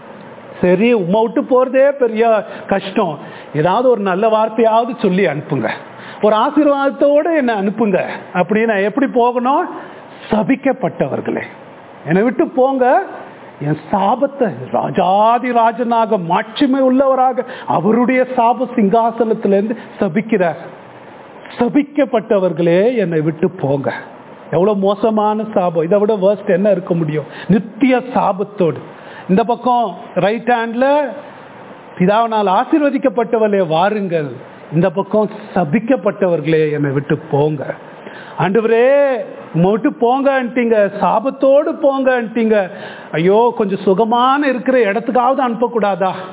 சரி உம்மை விட்டு போறதே பெரிய கஷ்டம் ஏதாவது ஒரு நல்ல வார்த்தையாவது சொல்லி அனுப்புங்க ஒரு ஆசீர்வாதத்தோடு என்னை அனுப்புங்க அப்படின்னு நான் எப்படி போகணும் சபிக்கப்பட்டவர்களே என்னை விட்டு போங்க என் சாபத்தை ராஜாதி ராஜனாக மாட்சிமை உள்ளவராக அவருடைய சாப சிங்காசனத்திலிருந்து சபிக்கிறார் சபிக்கப்பட்டவர்களே என்னை விட்டு போங்க எவ்வளவு மோசமான சாபம் இதை விட வேர்ஸ்ட் என்ன இருக்க முடியும் நித்திய சாபத்தோடு இந்த பக்கம் ரைட் ஹேண்ட்ல பிதாவினால் ஆசீர்வதிக்கப்பட்டவர்களே வாருங்கள் இந்த பக்கம் சபிக்கப்பட்டவர்களே என்னை விட்டு போங்க ஆண்டவரே உம்மை விட்டு போங்கன்ட்டீங்க சாபத்தோடு போங்கன்ட்டீங்க ஐயோ கொஞ்சம் சுகமான இருக்கிற இடத்துக்காவது அனுப்பக்கூடாதா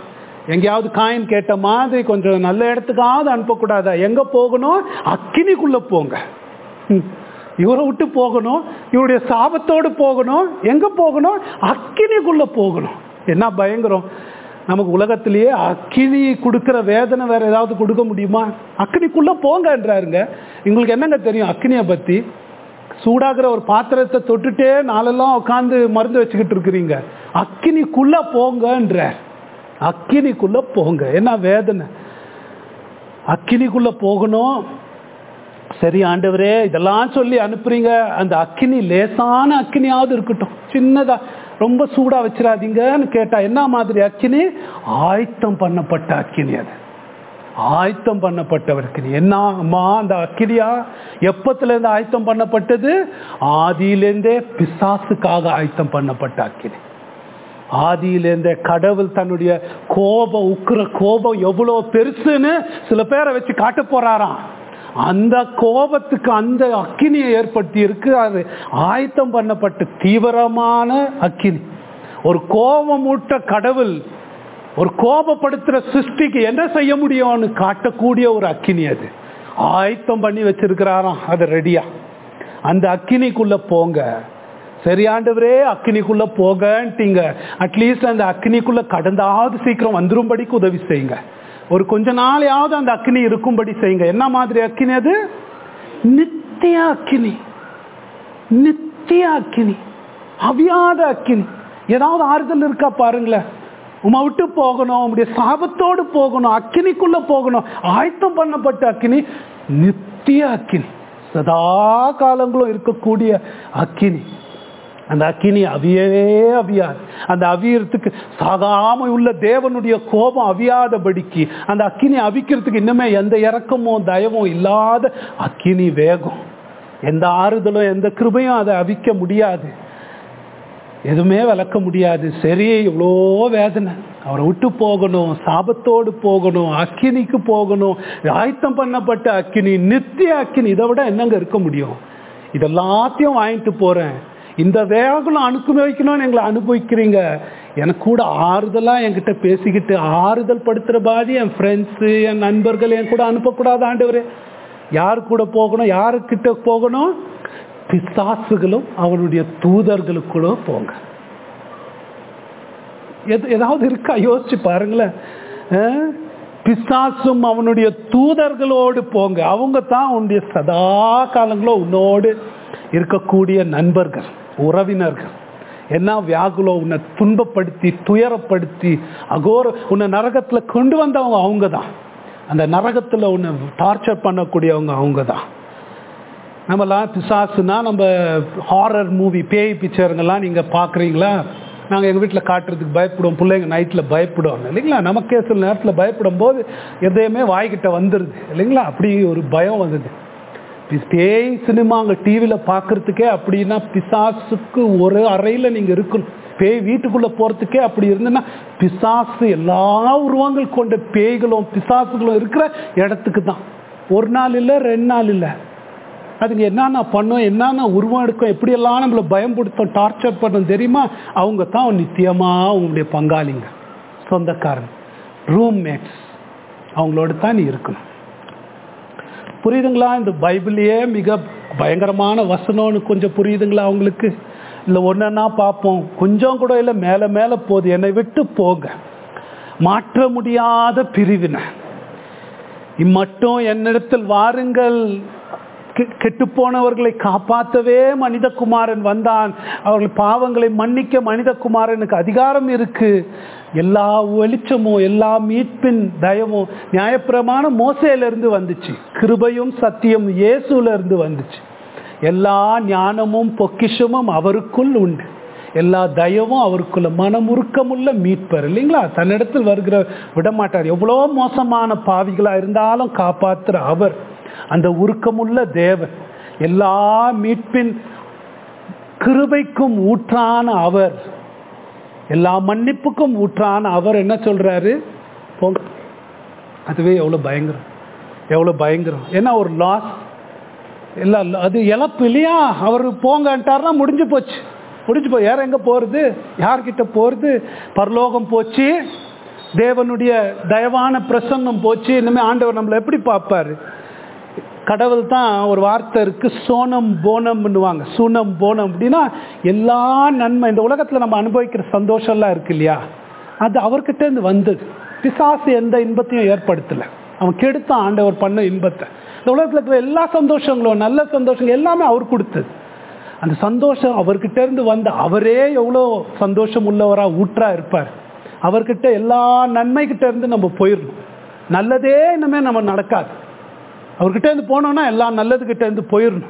எங்கேயாவது காயின் கேட்ட மாதிரி கொஞ்சம் நல்ல இடத்துக்காவது அனுப்பக்கூடாதா எங்க போகணும் அக்கினிக்குள்ள போங்க ம். இவரை விட்டு போகணும் இவருடைய சாபத்தோடு போகணும் எங்க போகணும் அக்கினிக்குள்ள போகணும் என்ன பயங்கரம் நமக்கு உலகத்திலேயே அக்கினி கொடுக்கிற வேதனை வேற ஏதாவது கொடுக்க முடியுமா அக்கினிக்குள்ள போங்கன்றாருங்க உங்களுக்கு என்னங்க தெரியும் அக்கினியை பத்தி சூடாகிற ஒரு பாத்திரத்தை தொட்டுட்டே நாளெல்லாம் உட்காந்து மருந்து வச்சுக்கிட்டு இருக்கிறீங்க அக்கினிக்குள்ள போங்கன்ற அக்கினிக்குள்ள போங்க என்ன வேதனை அக்கினிக்குள்ள போகணும் சரி ஆண்டவரே இதெல்லாம் சொல்லி அனுப்புறீங்க அந்த அக்கினி லேசான அக்கினியாவது இருக்கட்டும் சின்னதா ரொம்ப சூடா வச்சிடாதீங்கன்னு கேட்டா என்ன மாதிரி அக்கினி ஆயத்தம் பண்ணப்பட்ட அக்கினி அது ஆயத்தம் பண்ணப்பட்டவர் அக்கினி என்ன அம்மா அந்த அக்கினியா எப்பத்துல இருந்து ஆயத்தம் பண்ணப்பட்டது ஆதியிலேருந்தே பிசாசுக்காக ஆயத்தம் பண்ணப்பட்ட அக்கினி ஆதியிலேருந்தே கடவுள் தன்னுடைய கோபம் உக்கிர கோபம் எவ்வளவு பெருசுன்னு சில பேரை வச்சு காட்ட போறாராம் அந்த கோபத்துக்கு அந்த அக்கினியை ஏற்படுத்தி இருக்கு அது ஆயத்தம் பண்ணப்பட்ட தீவிரமான அக்கினி ஒரு கோபமூட்ட கடவுள் ஒரு கோபப்படுத்துற சிருஷ்டிக்கு என்ன செய்ய முடியும்னு காட்டக்கூடிய ஒரு அக்கினி அது ஆயத்தம் பண்ணி வச்சிருக்கிறாராம் அது ரெடியா அந்த அக்கினிக்குள்ள போங்க சரியாண்டவரே அக்கினிக்குள்ள போகன்ட்டீங்க அட்லீஸ்ட் அந்த அக்கினிக்குள்ள கடந்தாவது சீக்கிரம் வந்துரும்படிக்கு உதவி செய்யுங்க ஒரு கொஞ்ச நாளையாவது அந்த அக்கினி இருக்கும்படி செய்யுங்க என்ன மாதிரி அக்கினி அது நித்திய அக்கினி நித்திய அக்கினி அவியாத அக்கினி ஏதாவது ஆறுதல் இருக்கா பாருங்களேன் உமை விட்டு போகணும் உங்களுடைய சாபத்தோடு போகணும் அக்கினிக்குள்ள போகணும் ஆயத்தம் பண்ணப்பட்ட அக்கினி நித்திய அக்கினி சதா காலங்களும் இருக்கக்கூடிய அக்கினி அந்த அக்கினி அவியவே அவியாது அந்த அவியறதுக்கு சாகாம உள்ள தேவனுடைய கோபம் அவியாதபடிக்கு அந்த அக்கினி அவிக்கிறதுக்கு இன்னுமே எந்த இறக்கமும் தயவும் இல்லாத அக்கினி வேகம் எந்த ஆறுதலும் எந்த கிருபையும் அதை அவிக்க முடியாது எதுவுமே விளக்க முடியாது சரி இவ்வளோ வேதனை அவரை விட்டு போகணும் சாபத்தோடு போகணும் அக்கினிக்கு போகணும் ஆயத்தம் பண்ணப்பட்ட அக்கினி நித்திய அக்கினி இதை விட என்னங்க இருக்க முடியும் இதெல்லாத்தையும் வாங்கிட்டு போறேன் இந்த வேகம் அனுபவிக்கணும்னு எங்களை அனுபவிக்கிறீங்க எனக்கு கூட ஆறுதலாக என்கிட்ட பேசிக்கிட்டு ஆறுதல் படுத்துகிற பாதி என் ஃப்ரெண்ட்ஸு என் நண்பர்கள் என் கூட அனுப்பக்கூடாது ஆண்டவரே யார் கூட போகணும் யாருக்கிட்ட போகணும் பிசாசுகளும் அவனுடைய தூதர்களுக்குள்ள போங்க எது ஏதாவது இருக்கா யோசிச்சு பாருங்களேன் அஹ்? பிசாசும் அவனுடைய தூதர்களோடு போங்க அவங்க தான் உன்னுடைய சதா காலங்களும் உன்னோடு இருக்கக்கூடிய நண்பர்கள் உறவினர்கள் என்ன வியாகுலம் உன்னை துன்பப்படுத்தி துயரப்படுத்தி அகோர உன்னை நரகத்துல கொண்டு வந்தவங்க அவங்க தான் அந்த நரகத்துல உன்னை டார்ச்சர் பண்ணக்கூடியவங்க அவங்க தான் நம்மலாம் பிசாசுனா நம்ம ஹாரர் மூவி பேய் பிக்சருங்கெல்லாம் நீங்கள் பார்க்குறீங்களா நாங்கள் எங்கள் வீட்டில் காட்டுறதுக்கு பயப்படுவோம் பிள்ளைங்க நைட்டில் பயப்படுவோம் இல்லைங்களா நமக்கே சில நேரத்தில் பயப்படும் போது எதையுமே வாய்கிட்ட வந்துடுது இல்லைங்களா அப்படி ஒரு பயம் வந்தது பேய் சினிமா அங்கே டிவியில் பார்க்குறதுக்கே அப்படின்னா பிசாசுக்கு ஒரு அறையில் நீங்கள் இருக்கணும் பேய் வீட்டுக்குள்ளே போகிறதுக்கே அப்படி இருந்துன்னா பிசாசு எல்லா உருவங்கள் கொண்ட பேய்களும் பிசாசுகளும் இருக்கிற இடத்துக்கு தான் ஒரு நாள் இல்லை ரெண்டு நாள் இல்லை அதுங்க என்னென்ன பண்ணும் என்னென்ன உருவம் எடுக்கும் எப்படியெல்லாம் நம்மளை பயன்படுத்தும் டார்ச்சர் பண்ணும் தெரியுமா அவங்க தான் நித்தியமாக அவங்களுடைய பங்காளிங்க சொந்தக்காரங்க ரூம்மேட்ஸ் அவங்களோட தான் நீ இருக்கணும் புரியுதுங்களா இந்த பைபிளையே மிக பயங்கரமான வசனம்னு கொஞ்சம் புரியுதுங்களா அவங்களுக்கு இல்லை ஒன்றா பார்ப்போம் கொஞ்சம் கூட இல்லை மேலே மேலே போகுது என்னை விட்டு போக மாற்ற முடியாத பிரிவினை இம்மட்டும் என்னிடத்தில் வாருங்கள் கெட்டு போனவர்களை காப்பாற்றவே மனிதகுமாரன் வந்தான் அவர்கள் பாவங்களை மன்னிக்க மனிதகுமாரனுக்கு அதிகாரம் இருக்கு எல்லா வெளிச்சமும் எல்லா மீட்பின் தயமும் நியாயப்பிரமான மோசையிலிருந்து வந்துச்சு கிருபையும் சத்தியம் இயேசுல இருந்து வந்துச்சு எல்லா ஞானமும் பொக்கிஷமும் அவருக்குள் உண்டு எல்லா தயவும் அவருக்குள்ள மனமுருக்கமுள்ள மீட்பர் இல்லைங்களா தன்னிடத்தில் வருகிற விடமாட்டார் எவ்வளோ மோசமான பாவிகளா இருந்தாலும் காப்பாற்றுற அவர் அந்த உருக்கமுள்ள தேவன் எல்லா மீட்பின் கிருபைக்கும் ஊற்றான அவர் எல்லா மன்னிப்புக்கும் ஊற்றான அவர் என்ன சொல்றாரு போங்க அதுவே எவ்வளோ பயங்கரம் எவ்வளோ பயங்கரம் ஏன்னா ஒரு லாஸ் இல்லை அது இழப்பு இல்லையா அவர் போங்கன்ட்டார்னா முடிஞ்சு போச்சு முடிஞ்சு போய் யார் எங்கே போகிறது யார்கிட்ட போகிறது பரலோகம் போச்சு தேவனுடைய தயவான பிரசன்னம் போச்சு இனிமே ஆண்டவர் நம்மளை எப்படி பார்ப்பாரு கடவுள் தான் ஒரு வார்த்தை இருக்கு சோனம் போனம்னுவாங்க சூனம் போனம் அப்படின்னா எல்லா நன்மை இந்த உலகத்துல நம்ம அனுபவிக்கிற சந்தோஷம்லாம் இருக்கு இல்லையா அது அவர்கிட்ட இருந்து வந்தது பிசாசு எந்த இன்பத்தையும் ஏற்படுத்தல அவன் கெடுத்தான் ஆண்டவர் பண்ண இன்பத்தை இந்த உலகத்துல இருக்கிற எல்லா சந்தோஷங்களும் நல்ல சந்தோஷங்கள் எல்லாமே அவர் கொடுத்தது அந்த சந்தோஷம் அவர்கிட்ட இருந்து வந்த அவரே எவ்வளோ சந்தோஷம் உள்ளவரா ஊற்றா இருப்பார் அவர்கிட்ட எல்லா நன்மை கிட்ட இருந்து நம்ம போயிடணும் நல்லதே இனிமே நம்ம நடக்காது அவர்கிட்ட இருந்து போனோம்னா எல்லா நல்லது கிட்ட இருந்து போயிடணும்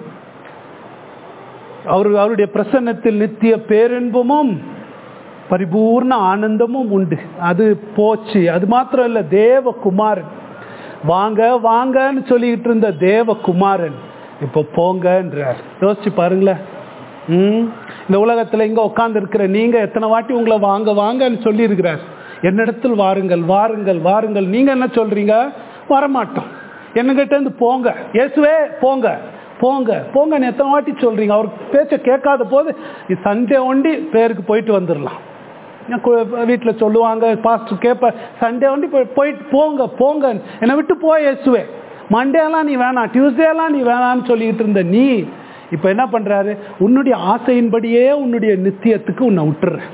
அவர் அவருடைய பிரசன்னத்தில் நித்திய பேரின்பமும் பரிபூர்ண ஆனந்தமும் உண்டு அது போச்சு அது மாத்திரம் இல்ல தேவகுமாரன் வாங்க வாங்கன்னு சொல்லிக்கிட்டு இருந்த தேவகுமாரன் இப்போ போங்கன்றார் யோசிச்சு பாருங்களேன் ம் இந்த உலகத்துல இங்க உட்கார்ந்து இருக்கிற நீங்க எத்தனை வாட்டி உங்களை வாங்க வாங்கன்னு சொல்லி இருக்கிறார் என்னிடத்தில் வாருங்கள் வாருங்கள் வாருங்கள் நீங்க என்ன சொல்றீங்க வரமாட்டோம் என்னகிட்ட இருந்து போங்க இயேசுவே போங்க போங்க போங்கன்னு எத்தனை வாட்டி சொல்றீங்க அவர் பேச்ச கேட்காத போது சண்டே ஒண்டி பேருக்கு போயிட்டு வந்துடலாம் வீட்டில் சொல்லுவாங்க பாஸ்டர் கேட்ப சண்டே ஒண்டி போய் போயிட்டு போங்க போங்க என்னை விட்டு போய் இயேசுவே மண்டேலாம் நீ வேணாம் டியூஸ்டேலாம் நீ வேணாம்னு சொல்லிட்டு இருந்த நீ இப்போ என்ன பண்றாரு உன்னுடைய ஆசையின்படியே உன்னுடைய நித்தியத்துக்கு உன்னை விட்டுறேன்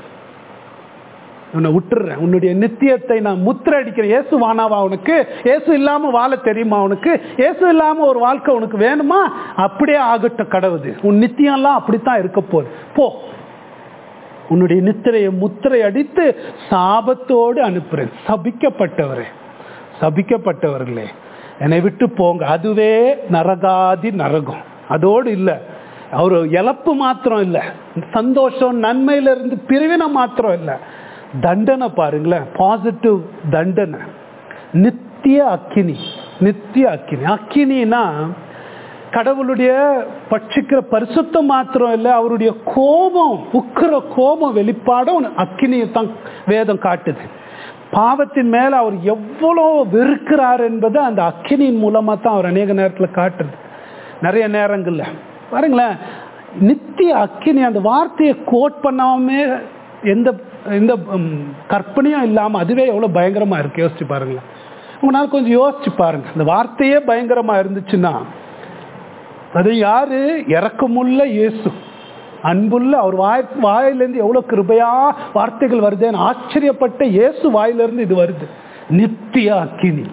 உன்னை விட்டுறேன் உன்னுடைய நித்தியத்தை நான் முத்திர அடிக்கிறேன் ஏசு வானாவா உனக்கு ஏசு இல்லாம வாழ தெரியுமா உனக்கு ஏசு இல்லாம ஒரு வாழ்க்கை உனக்கு வேணுமா அப்படியே ஆகட்டும் கடவுது உன் நித்தியம்லாம் அப்படித்தான் இருக்க போகுது போ உன்னுடைய நித்திரையை முத்திரை அடித்து சாபத்தோடு அனுப்புறேன் சபிக்கப்பட்டவரே சபிக்கப்பட்டவர்களே என்னை விட்டு போங்க அதுவே நரகாதி நரகம் அதோடு இல்லை அவர் இழப்பு மாத்திரம் இல்லை சந்தோஷம் நன்மையில இருந்து பிரிவினை மாத்திரம் இல்லை தண்டனை பாருங்களேன் பாசிட்டிவ் தண்டனை நித்திய அக்கினி நித்திய அக்கினி அக்கினினா கடவுளுடைய பட்சிக்கிற பரிசுத்தம் மாத்திரம் இல்லை அவருடைய கோபம் உக்கிர கோபம் வெளிப்பாடும் அக்கினியை தான் வேதம் காட்டுது பாவத்தின் மேல அவர் எவ்வளோ வெறுக்கிறார் என்பது அந்த அக்கினியின் மூலமா தான் அவர் அநேக நேரத்தில் காட்டுது நிறைய நேரங்கள்ல பாருங்களேன் நித்திய அக்கினி அந்த வார்த்தையை கோட் பண்ணாமே எந்த எந்த கற்பனையும் இல்லாம அதுவே எவ்வளவு பயங்கரமா இருக்கு யோசிச்சு பாருங்களேன் உங்களால கொஞ்சம் யோசிச்சு பாருங்க அந்த வார்த்தையே பயங்கரமா இருந்துச்சுன்னா அது யாரு இறக்கமுள்ள இயேசு அன்புள்ள அவர் வாய் வாயிலிருந்து எவ்வளவு கிருபையா வார்த்தைகள் வருதுன்னு ஆச்சரியப்பட்ட இயேசு வாயிலிருந்து இது வருது நித்திய அக்கினி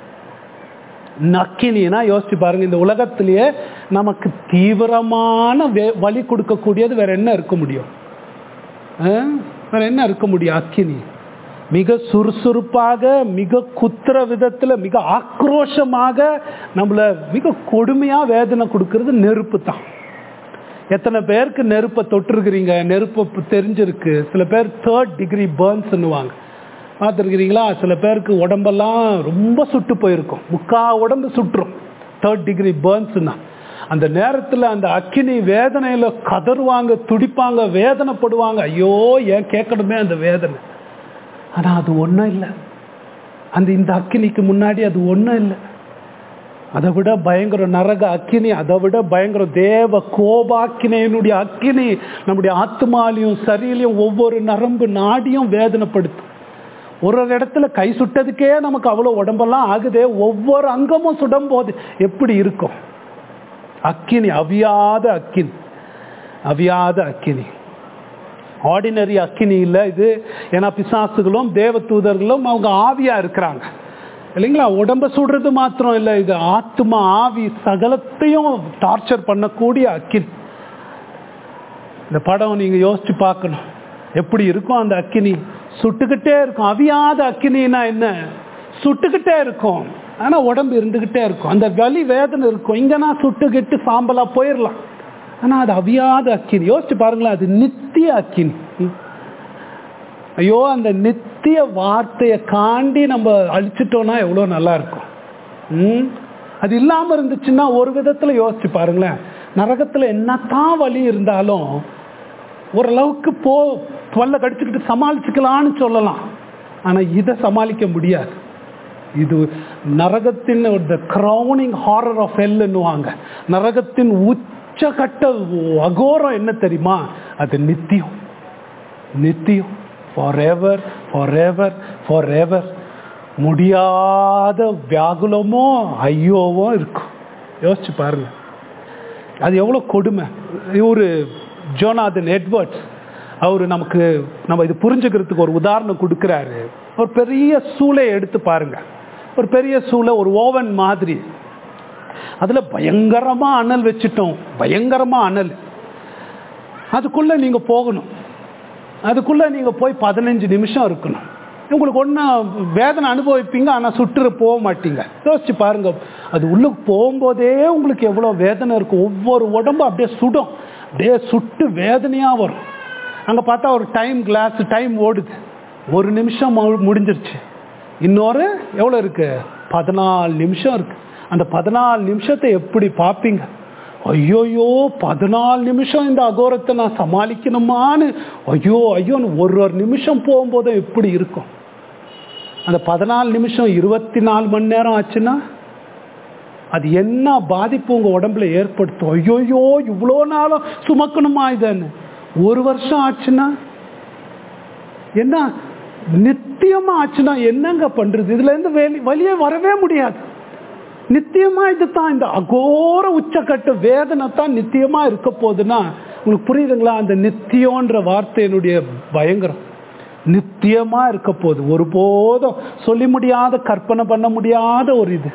அக்கினினா யோசிச்சு பாருங்க இந்த உலகத்திலேயே நமக்கு தீவிரமான வழி கொடுக்கக்கூடியது வேற என்ன இருக்க முடியும் வேற என்ன இருக்க முடியும் அக்கினி மிக சுறுசுறுப்பாக மிக குத்துற விதத்துல மிக ஆக்ரோஷமாக நம்மள மிக கொடுமையா வேதனை கொடுக்கறது நெருப்பு தான் எத்தனை பேருக்கு நெருப்பை தொட்டிருக்கிறீங்க நெருப்பு தெரிஞ்சிருக்கு சில பேர் தேர்ட் டிகிரி பேர்ன்ஸ்ன்னுவாங்க பார்த்துருக்கிறீங்களா சில பேருக்கு உடம்பெல்லாம் ரொம்ப சுட்டு போயிருக்கும் முக்கா உடம்பு சுட்டுரும் தேர்ட் டிகிரி பேர்ன்ஸ்னா அந்த நேரத்தில் அந்த அக்கினி வேதனையில் கதறுவாங்க துடிப்பாங்க வேதனைப்படுவாங்க ஐயோ ஏன் கேட்கணுமே அந்த வேதனை ஆனால் அது ஒன்றும் இல்லை அந்த இந்த அக்கினிக்கு முன்னாடி அது ஒன்றும் இல்லை அதை விட பயங்கர நரக அக்கினி அதை விட பயங்கர தேவ கோபாக்கினையினுடைய அக்கினி நம்முடைய ஆத்மாலையும் சரியிலையும் ஒவ்வொரு நரம்பு நாடியும் வேதனைப்படுத்தும் ஒரு ஒரு இடத்துல கை சுட்டதுக்கே நமக்கு அவ்வளோ உடம்பெல்லாம் ஆகுதே ஒவ்வொரு அங்கமும் சுடும் போது எப்படி இருக்கும் அக்கினி அவியாத அக்கினி அவியாத அக்கினி ஆர்டினரி அக்கினி இல்லை இது ஏன்னா பிசாசுகளும் தேவ தூதர்களும் அவங்க ஆவியா இருக்கிறாங்க இல்லைங்களா உடம்ப சுடுறது மாத்திரம் இல்லை இது ஆத்மா ஆவி சகலத்தையும் டார்ச்சர் பண்ணக்கூடிய அக்கினி இந்த படம் நீங்க யோசிச்சு பார்க்கணும் எப்படி இருக்கும் அந்த அக்கினி சுட்டுக்கிட்டே இருக்கும் அவியாத அக்கினின்னா என்ன சுட்டுக்கிட்டே இருக்கும் ஆனா உடம்பு இருந்துகிட்டே இருக்கும் அந்த வலி வேதனை இருக்கும் இங்கன்னா சுட்டுக்கிட்டு சாம்பலா போயிடலாம் ஆனா அது அவியாத அக்கினி யோசிச்சு பாருங்களேன் அது நித்திய அக்கினி ஐயோ அந்த நித்திய வார்த்தையை காண்டி நம்ம அழிச்சிட்டோம்னா எவ்வளோ நல்லா இருக்கும் ம் அது இல்லாம இருந்துச்சுன்னா ஒரு விதத்துல யோசிச்சு பாருங்களேன் நரகத்துல என்னத்தான் வலி இருந்தாலும் ஓரளவுக்கு போ தொல்லை கடிச்சுக்கிட்டு சமாளிச்சுக்கலான்னு சொல்லலாம் ஆனா இதை சமாளிக்க முடியாது இது நரகத்தின் த கிரௌனிங் ஹாரர் ஆஃப் ஹெல்னுவாங்க நரகத்தின் உச்சகட்ட அகோரம் என்ன தெரியுமா அது நித்தியம் நித்தியம் for ever for ever for ever முடியாத வியாகுலமோ ஐயோவோ இருக்கும் யோசிச்சு பாருங்க அது எவ்வளோ கொடுமை இவர் ஜோனாதன் எட்வர்ட்ஸ் அவர் நமக்கு நம்ம இது புரிஞ்சுக்கிறதுக்கு ஒரு உதாரணம் கொடுக்குறாரு ஒரு பெரிய சூளை எடுத்து பாருங்க ஒரு பெரிய சூளை ஒரு ஓவன் மாதிரி அதில் பயங்கரமாக அனல் வச்சுட்டோம் பயங்கரமாக அனல் அதுக்குள்ளே நீங்கள் போகணும் அதுக்குள்ளே நீங்கள் போய் பதினஞ்சு நிமிஷம் இருக்கணும் உங்களுக்கு ஒன்றும் வேதனை அனுபவிப்பீங்க ஆனால் சுற்றுற போக மாட்டீங்க யோசிச்சு பாருங்க அது உள்ளுக்கு போகும்போதே உங்களுக்கு எவ்வளோ வேதனை இருக்கும் ஒவ்வொரு உடம்பு அப்படியே சுடும் அப்படியே சுட்டு வேதனையாக வரும் அங்கே பார்த்தா ஒரு டைம் கிளாஸ் டைம் ஓடுது ஒரு நிமிஷம் மு- முடிஞ்சிருச்சு இன்னொரு எவ்வளோ இருக்கு பதினாலு நிமிஷம் இருக்கு அந்த பதினாலு நிமிஷத்தை எப்படி பார்ப்பீங்க ஐயோயோ பதினாலு நிமிஷம் இந்த அகோரத்தை நான் சமாளிக்கணுமான்னு ஐயோ ஐயோன்னு ஒரு ஒரு நிமிஷம் போகும்போது எப்படி இருக்கும் அந்த பதினாலு நிமிஷம் இருபத்தி நாலு மணி நேரம் ஆச்சுன்னா அது என்ன பாதிப்பு உங்க உடம்புல ஏற்படுத்தும் ஐயோயோ இவ்வளோ நாளும் சுமக்கணுமா இதுன்னு ஒரு வருஷம் ஆச்சுன்னா என்ன நித்தியமா ஆச்சுன்னா என்னங்க பண்றது இதுல இருந்து வெளி வெளியே வரவே முடியாது நித்தியமா இதுதான் இந்த அகோர உச்சக்கட்ட வேதனை தான் நித்தியமா இருக்க போகுதுன்னா உங்களுக்கு புரியுதுங்களா அந்த நித்தியம்ன்ற வார்த்தையினுடைய பயங்கரம் நித்தியமா இருக்க போகுது ஒருபோதும் சொல்லி முடியாத கற்பனை பண்ண முடியாத ஒரு இது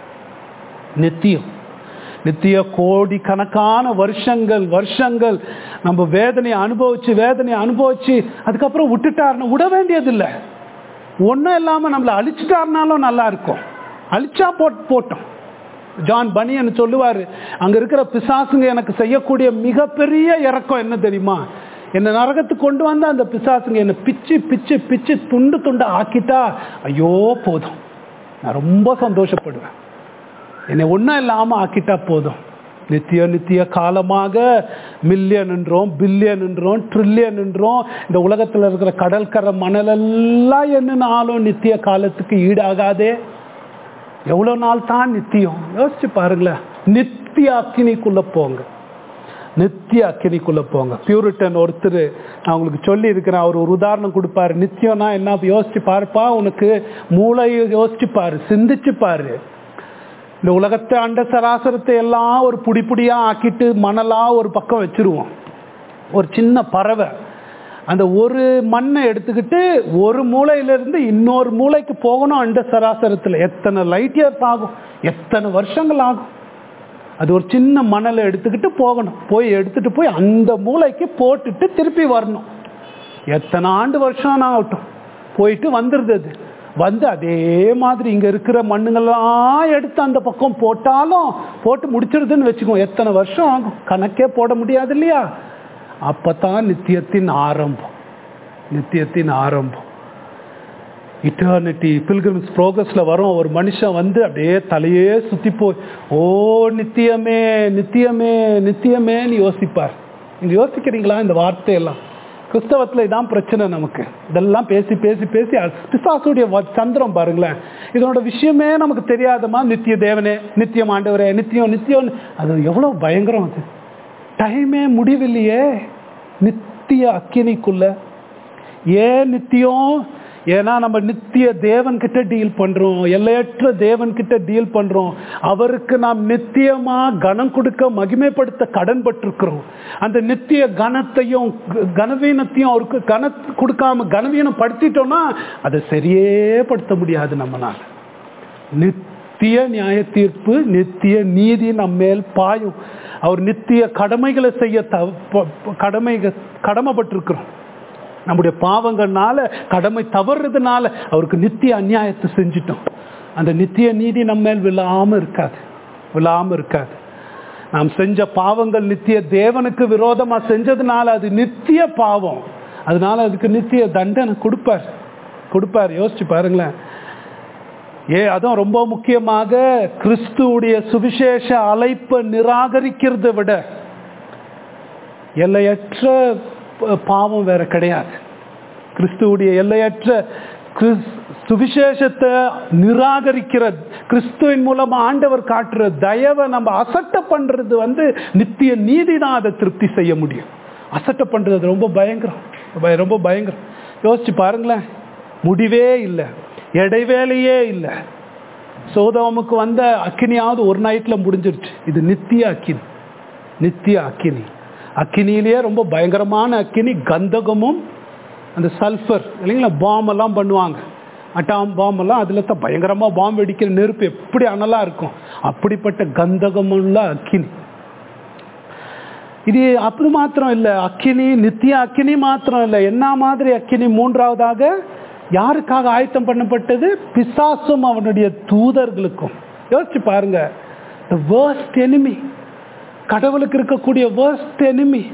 நித்தியம் நித்திய கோடி கணக்கான வருஷங்கள் வருஷங்கள் நம்ம வேதனையை அனுபவிச்சு வேதனையை அனுபவிச்சு அதுக்கப்புறம் விட்டுட்டாருன்னு விட வேண்டியதில்லை ஒன்றும் இல்லாமல் நம்மளை அழிச்சிட்டாருனாலும் நல்லா இருக்கும் அழிச்சா போட் போட்டோம் ஜான் பனியன் சொல்லுவார் அங்கே இருக்கிற பிசாசுங்க எனக்கு செய்யக்கூடிய மிகப்பெரிய இறக்கம் என்ன தெரியுமா என்னை நரகத்துக்கு கொண்டு வந்து அந்த பிசாசுங்க என்னை பிச்சு பிச்சு பிச்சு துண்டு துண்டு ஆக்கிட்டா ஐயோ போதும் நான் ரொம்ப சந்தோஷப்படுவேன் என்னை ஒன்றும் இல்லாமல் ஆக்கிட்டா போதும் நித்திய நித்திய காலமாக மில்லியன் என்றோம் பில்லியன் என்றோம் ட்ரில்லியன் என்றோம் இந்த உலகத்தில் இருக்கிற கடற்கரை மணலெல்லாம் என்னன்னாலும் நித்திய காலத்துக்கு ஈடாகாதே எவ்வளோ நாள் தான் நித்தியம் யோசிச்சு பாருங்களேன் நித்திய அக்கினிக்குள்ள போங்க நித்திய அக்கினிக்குள்ள போங்க பியூரிட்டன் ஒருத்தர் நான் உங்களுக்கு சொல்லி இருக்கிறேன் அவர் ஒரு உதாரணம் கொடுப்பாரு நித்தியம்னா என்ன யோசிச்சு பாருப்பா உனக்கு மூளையை யோசிச்சு பாரு சிந்திச்சு பாரு இந்த உலகத்தை அண்ட சராசரத்தை எல்லாம் ஒரு புடி புடியா ஆக்கிட்டு மணலா ஒரு பக்கம் வச்சிருவோம் ஒரு சின்ன பறவை அந்த ஒரு மண்ணை எடுத்துக்கிட்டு ஒரு மூலையிலிருந்து இன்னொரு மூளைக்கு போகணும் அண்ட சராசரத்தில் எத்தனை லைட் இயர்ஸ் ஆகும் எத்தனை வருஷங்கள் ஆகும் அது ஒரு சின்ன மணலை எடுத்துக்கிட்டு போகணும் போய் எடுத்துட்டு போய் அந்த மூளைக்கு போட்டுட்டு திருப்பி வரணும் எத்தனை ஆண்டு வருஷம் ஆகட்டும் போயிட்டு வந்துடுது அது வந்து அதே மாதிரி இங்க இருக்கிற மண்ணுங்கள்லாம் எடுத்து அந்த பக்கம் போட்டாலும் போட்டு முடிச்சிருதுன்னு வச்சுக்கோ எத்தனை வருஷம் ஆகும் கணக்கே போட முடியாது இல்லையா அப்பதான் நித்தியத்தின் ஆரம்பம் நித்தியத்தின் ஆரம்பம் இட்டர்னிட்டி பில்கிரிம்ஸ் ப்ரோக்ரஸ்ல வரும் ஒரு மனுஷன் வந்து அப்படியே தலையே சுத்தி போய் ஓ நித்தியமே நித்தியமே நித்தியமேன்னு யோசிப்பார் நீங்க யோசிக்கிறீங்களா இந்த வார்த்தையெல்லாம் கிறிஸ்தவத்தில் இதான் பிரச்சனை நமக்கு இதெல்லாம் பேசி பேசி பேசி பிசாசுடைய வ- சந்திரம் பாருங்களேன் இதனோட விஷயமே நமக்கு தெரியாதமா நித்திய தேவனே நித்தியம் ஆண்டவரே நித்தியம் நித்தியம் அது எவ்வளோ பயங்கரம் அது டைமே முடிவில்லையே நித்திய அக்கினிக்குள்ள ஏன் நித்தியம் ஏன்னா நம்ம நித்திய தேவன் கிட்ட டீல் பண்றோம் எல்லையற்ற தேவன் கிட்ட டீல் பண்றோம் அவருக்கு நாம் நித்தியமா கனம் கொடுக்க மகிமைப்படுத்த கடன் பட்டிருக்கிறோம் அந்த நித்திய கனத்தையும் க- கனவீனத்தையும் அவருக்கு கன கொடுக்காம கனவீனம் படுத்திட்டோம்னா அதை சரியே படுத்த முடியாது நம்மனால நித்திய நியாய தீர்ப்பு நித்திய நீதி நம்ம மேல் பாயும் அவர் நித்திய கடமைகளை செய்ய த- ப- ப- கடமைகள் கடமைப்பட்டிருக்கிறோம் நம்முடைய பாவங்கள்னால கடமை தவறுறதுனால அவருக்கு நித்திய அநியாயத்தை செஞ்சிட்டோம் அந்த நித்திய நீதி நம்ம மேல் விழாம இருக்காது விழாம இருக்காது நாம் செஞ்ச பாவங்கள் நித்திய தேவனுக்கு விரோதமா செஞ்சதுனால அது நித்திய பாவம் அதனால அதுக்கு நித்திய தண்டனை கொடுப்பார் கொடுப்பார் யோசிச்சு பாருங்களேன் ஏ அதுவும் ரொம்ப முக்கியமாக கிறிஸ்துவுடைய சுவிசேஷ அழைப்பை நிராகரிக்கிறதை விட எல்லையற்ற ப- பாவம் வேற கிடையாது கிறிஸ்துவுடைய எல்லையற்ற கிறிஸ்- சுவிசேஷத்தை நிராகரிக்கிற கிறிஸ்துவின் மூலமா ஆண்டவர் காட்டுற தயவை நம்ம அசட்டை பண்றது வந்து நித்திய நீதி தான் அதை திருப்தி செய்ய முடியும் அசட்டை பண்றது ரொம்ப பயங்கரம் பய- ரொம்ப பயங்கரம் யோசிச்சு பாருங்களேன் முடிவே இல்லை இடைவேளையே இல்லை சோதோமுக்கு வந்த அக்கினியாவது ஒரு நைட்ல முடிஞ்சிருச்சு இது நித்திய அக்கினி நித்திய அக்கினி அக்கினியிலேயே ரொம்ப பயங்கரமான அக்கினி கந்தகமும் அந்த சல்ஃபர் இல்லைங்களா பாம் எல்லாம் பண்ணுவாங்க அட்டாம் பாம் எல்லாம் அதில் தான் பயங்கரமாக பாம்பு வெடிக்கிற நெருப்பு எப்படி அனலாக இருக்கும் அப்படிப்பட்ட கந்தகமுள்ள அக்கினி இது அப்படி மாத்திரம் இல்லை அக்கினி நித்திய அக்கினி மாத்திரம் இல்லை என்ன மாதிரி அக்கினி மூன்றாவதாக யாருக்காக ஆயத்தம் பண்ணப்பட்டது பிசாசும் அவனுடைய தூதர்களுக்கும் யோசிச்சு பாருங்க the worst enemy கடவுளுக்கு இருக்கக்கூடிய worst enemy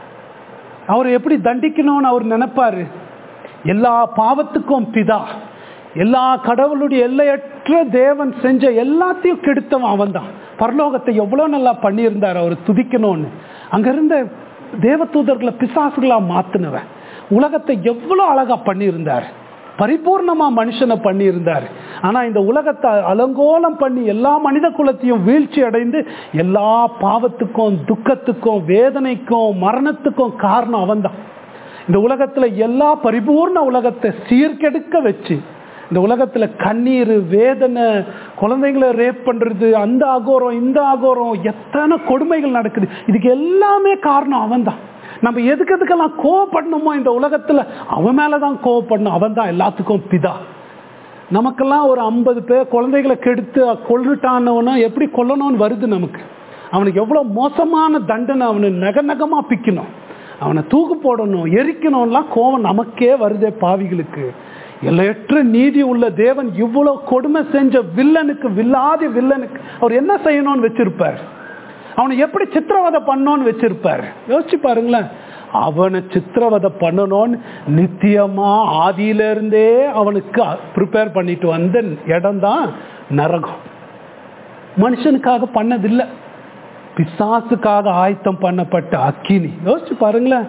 அவர் எப்படி தண்டிக்கணும்னு அவர் நினைப்பாரு எல்லா பாவத்துக்கும் பிதா எல்லா கடவுளுடைய எல்லையற்ற தேவன் செஞ்ச எல்லாத்தையும் கெடுத்தவன் அவன் தான் பரலோகத்தை எவ்வளோ நல்லா பண்ணியிருந்தார் அவர் துதிக்கணும்னு அங்க இருந்த தேவதூதர்களை பிசாசுகளா மாத்தினவன் உலகத்தை எவ்வளோ அழகா பண்ணியிருந்தார் பரிபூர்ணமா மனுஷனை பண்ணியிருந்தார் ஆனா இந்த உலகத்தை அலங்கோலம் பண்ணி எல்லா மனித குலத்தையும் வீழ்ச்சி அடைந்து எல்லா பாவத்துக்கும் துக்கத்துக்கும் வேதனைக்கும் மரணத்துக்கும் காரணம் அவன்தான் இந்த உலகத்துல எல்லா பரிபூர்ண உலகத்தை சீர்கெடுக்க வச்சு இந்த உலகத்துல கண்ணீர் வேதனை குழந்தைங்களை ரேப் பண்றது அந்த அகோரம் இந்த அகோரம் எத்தனை கொடுமைகள் நடக்குது இதுக்கு எல்லாமே காரணம் அவன்தான் நம்ம எதுக்கு எதுக்கெல்லாம் கோவப்படணுமோ இந்த உலகத்துல அவன் மேலதான் கோவப்படணும் அவன் தான் எல்லாத்துக்கும் பிதா நமக்கெல்லாம் ஒரு ஐம்பது பேர் குழந்தைகளை கெடுத்து கொல்லுட்டானவனா எப்படி கொல்லணும்னு வருது நமக்கு அவனுக்கு எவ்வளவு மோசமான தண்டனை அவனை நக நகமா பிக்கணும் அவனை தூக்கு போடணும் எரிக்கணும்லாம் கோவம் நமக்கே வருதே பாவிகளுக்கு எல்லையற்ற நீதி உள்ள தேவன் இவ்வளவு கொடுமை செஞ்ச வில்லனுக்கு வில்லாதி வில்லனுக்கு அவர் என்ன செய்யணும்னு வச்சிருப்பார் அவனை எப்படி சித்திரவதை பண்ணோன்னு வச்சிருப்பார் யோசிச்சு பாருங்களேன் அவனை சித்திரவதை பண்ணணும்னு நித்தியமா ஆதியில இருந்தே அவனுக்கு ப்ரிப்பேர் பண்ணிட்டு வந்த இடம் தான் நரகம் மனுஷனுக்காக பண்ணதில்லை பிசாசுக்காக ஆயத்தம் பண்ணப்பட்ட அக்கினி யோசிச்சு பாருங்களேன்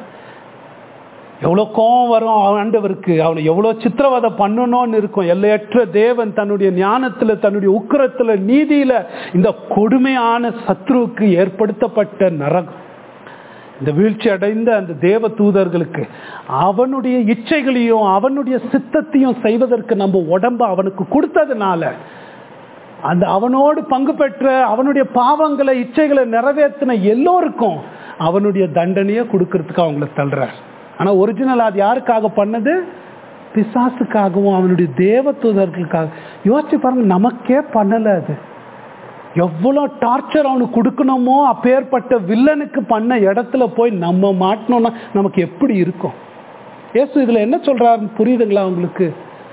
எவ்வளோ கோபம் வரும் ஆண்டவருக்கு அவனை எவ்வளோ சித்திரவதை பண்ணணும்னு இருக்கும் எல்லையற்ற தேவன் தன்னுடைய ஞானத்தில் தன்னுடைய உக்கிரத்தில் நீதியில் இந்த கொடுமையான சத்ருவுக்கு ஏற்படுத்தப்பட்ட நரகம் இந்த வீழ்ச்சி அடைந்த அந்த தேவ தூதர்களுக்கு அவனுடைய இச்சைகளையும் அவனுடைய சித்தத்தையும் செய்வதற்கு நம்ம உடம்ப அவனுக்கு கொடுத்ததுனால அந்த அவனோடு பங்கு பெற்ற அவனுடைய பாவங்களை இச்சைகளை நிறைவேற்றின எல்லோருக்கும் அவனுடைய தண்டனையை கொடுக்கறதுக்கு அவங்கள தள்ளுறார் ஆனா ஒரிஜினல் அது யாருக்காக பண்ணது பிசாசுக்காகவும் அவனுடைய தேவதூதர்களுக்காக யோசிச்சு பாருங்க நமக்கே பண்ணல அது எவ்வளோ டார்ச்சர் அவனுக்கு கொடுக்கணுமோ அப்பேற்பட்ட வில்லனுக்கு பண்ண இடத்துல போய் நம்ம மாட்டினோம்னா நமக்கு எப்படி இருக்கும் ஏசு இதுல என்ன சொல்றாரு புரியுதுங்களா உங்களுக்கு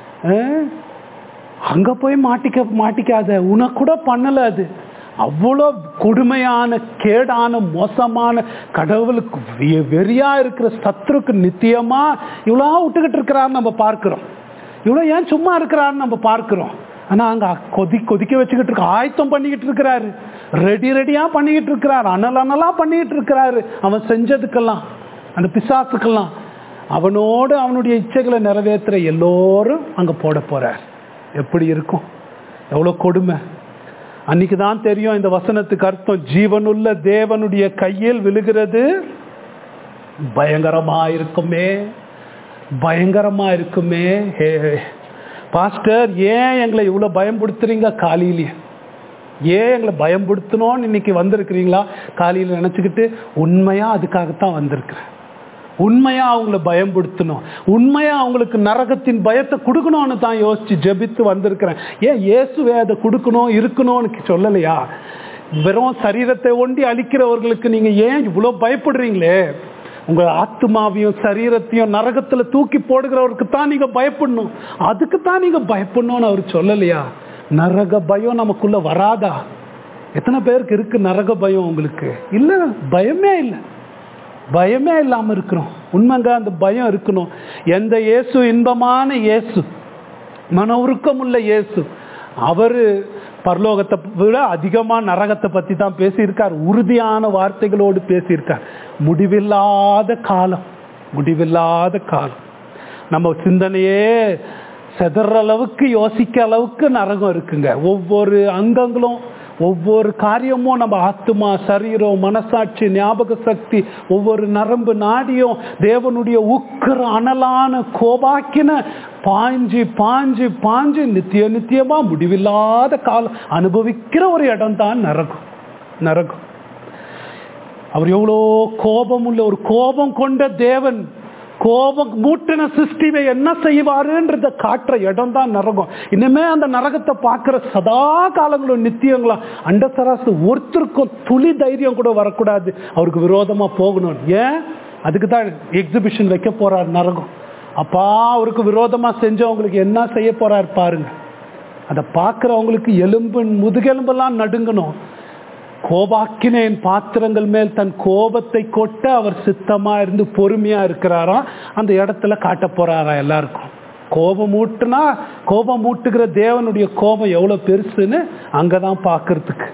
அங்க போய் மாட்டிக்க மாட்டிக்காத உனக்கு கூட பண்ணல அது அவ்வளோ கொடுமையான கேடான மோசமான கடவுளுக்கு வெறியா இருக்கிற சத்ருக்கு நித்தியமா இவ்வளோ விட்டுக்கிட்டு இருக்கிறான்னு நம்ம பார்க்கிறோம் இவ்வளோ ஏன் சும்மா இருக்கிறான்னு நம்ம பார்க்கிறோம் ஆனா அங்க கொதி கொதிக்க வச்சுக்கிட்டு இருக்க ஆயத்தம் பண்ணிக்கிட்டு இருக்கிறாரு ரெடி ரெடியா பண்ணிக்கிட்டு இருக்கிறாரு அனல் அனலா பண்ணிக்கிட்டு இருக்கிறாரு அவன் செஞ்சதுக்கெல்லாம் அந்த பிசாசுக்கெல்லாம் அவனோடு அவனுடைய இச்சைகளை நிறைவேற்றுற எல்லோரும் அங்க போட போறார் எப்படி இருக்கும் எவ்வளவு கொடுமை அன்னைக்கு தான் தெரியும் இந்த வசனத்துக்கு அர்த்தம் ஜீவனுள்ள தேவனுடைய கையில் விழுகிறது பயங்கரமா இருக்குமே பயங்கரமா இருக்குமே ஹே பாஸ்டர் ஏன் எங்களை இவ்வளவு பயன்படுத்துறீங்க காலையிலேயே ஏன் எங்களை பயன்படுத்தணும்னு இன்னைக்கு வந்திருக்கிறீங்களா காலையில் நினச்சிக்கிட்டு உண்மையாக அதுக்காகத்தான் வந்திருக்கிறேன் உண்மையா அவங்கள பயன்படுத்தணும் உண்மையா அவங்களுக்கு நரகத்தின் பயத்தை கொடுக்கணும்னு தான் யோசிச்சு ஜெபித்து வந்திருக்கிறேன் ஏன் இயேசுவே அதை கொடுக்கணும் இருக்கணும்னு சொல்லலையா வெறும் சரீரத்தை ஒண்டி அழிக்கிறவர்களுக்கு நீங்க ஏன் இவ்வளோ பயப்படுறீங்களே உங்க ஆத்மாவையும் சரீரத்தையும் நரகத்துல தூக்கி போடுகிறவருக்கு தான் நீங்க பயப்படணும் அதுக்கு தான் நீங்க பயப்படணும்னு அவர் சொல்லலையா நரக பயம் நமக்குள்ள வராதா எத்தனை பேருக்கு இருக்கு நரக பயம் உங்களுக்கு இல்ல பயமே இல்லை பயமே இல்லாம இருக்கிறோம் உண்மைங்க அந்த பயம் இருக்கணும் எந்த இயேசு இன்பமான இயேசு மன உருக்கம் உள்ள இயேசு அவரு பரலோகத்தை விட அதிகமா நரகத்தை பத்தி தான் பேசியிருக்கார் உறுதியான வார்த்தைகளோடு பேசியிருக்கார் முடிவில்லாத காலம் முடிவில்லாத காலம் நம்ம சிந்தனையே செதற அளவுக்கு யோசிக்க அளவுக்கு நரகம் இருக்குங்க ஒவ்வொரு அங்கங்களும் ஒவ்வொரு காரியமும் நம்ம ஆத்மா சரீரம் மனசாட்சி ஞாபக சக்தி ஒவ்வொரு நரம்பு நாடியும் தேவனுடைய உக்கிர அனலான கோபாக்கின பாஞ்சு பாஞ்சு பாஞ்சு நித்திய நித்தியமா முடிவில்லாத காலம் அனுபவிக்கிற ஒரு இடம் தான் நரகம் நரகம் அவர் எவ்வளோ கோபம் உள்ள ஒரு கோபம் கொண்ட தேவன் கோபம் மூட்டின சிருஷ்டிவை என்ன செய்வாருன்றத காட்டுற இடம் தான் நரகம் இனிமே அந்த நரகத்தை பார்க்கிற சதா காலங்களும் நித்தியங்களும் அண்டசராசு ஒருத்தருக்கும் துளி தைரியம் கூட வரக்கூடாது அவருக்கு விரோதமா போகணும் ஏன் அதுக்கு தான் எக்ஸிபிஷன் வைக்க போறார் நரகம் அப்பா அவருக்கு விரோதமா செஞ்சவங்களுக்கு என்ன செய்ய போறார் பாருங்க அதை பார்க்குறவங்களுக்கு எலும்பு முதுகெலும்பெல்லாம் நடுங்கணும் கோபாக்கினேன் பாத்திரங்கள் மேல் தன் கோபத்தை கொட்ட அவர் சித்தமா இருந்து பொறுமையா இருக்கிறாராம் அந்த இடத்துல காட்ட போறாரா எல்லாருக்கும் கோபம் ஊட்டுனா கோபம் ஊட்டுகிற தேவனுடைய கோபம் எவ்வளவு பெருசுன்னு அங்கதான் பார்க்கறதுக்கு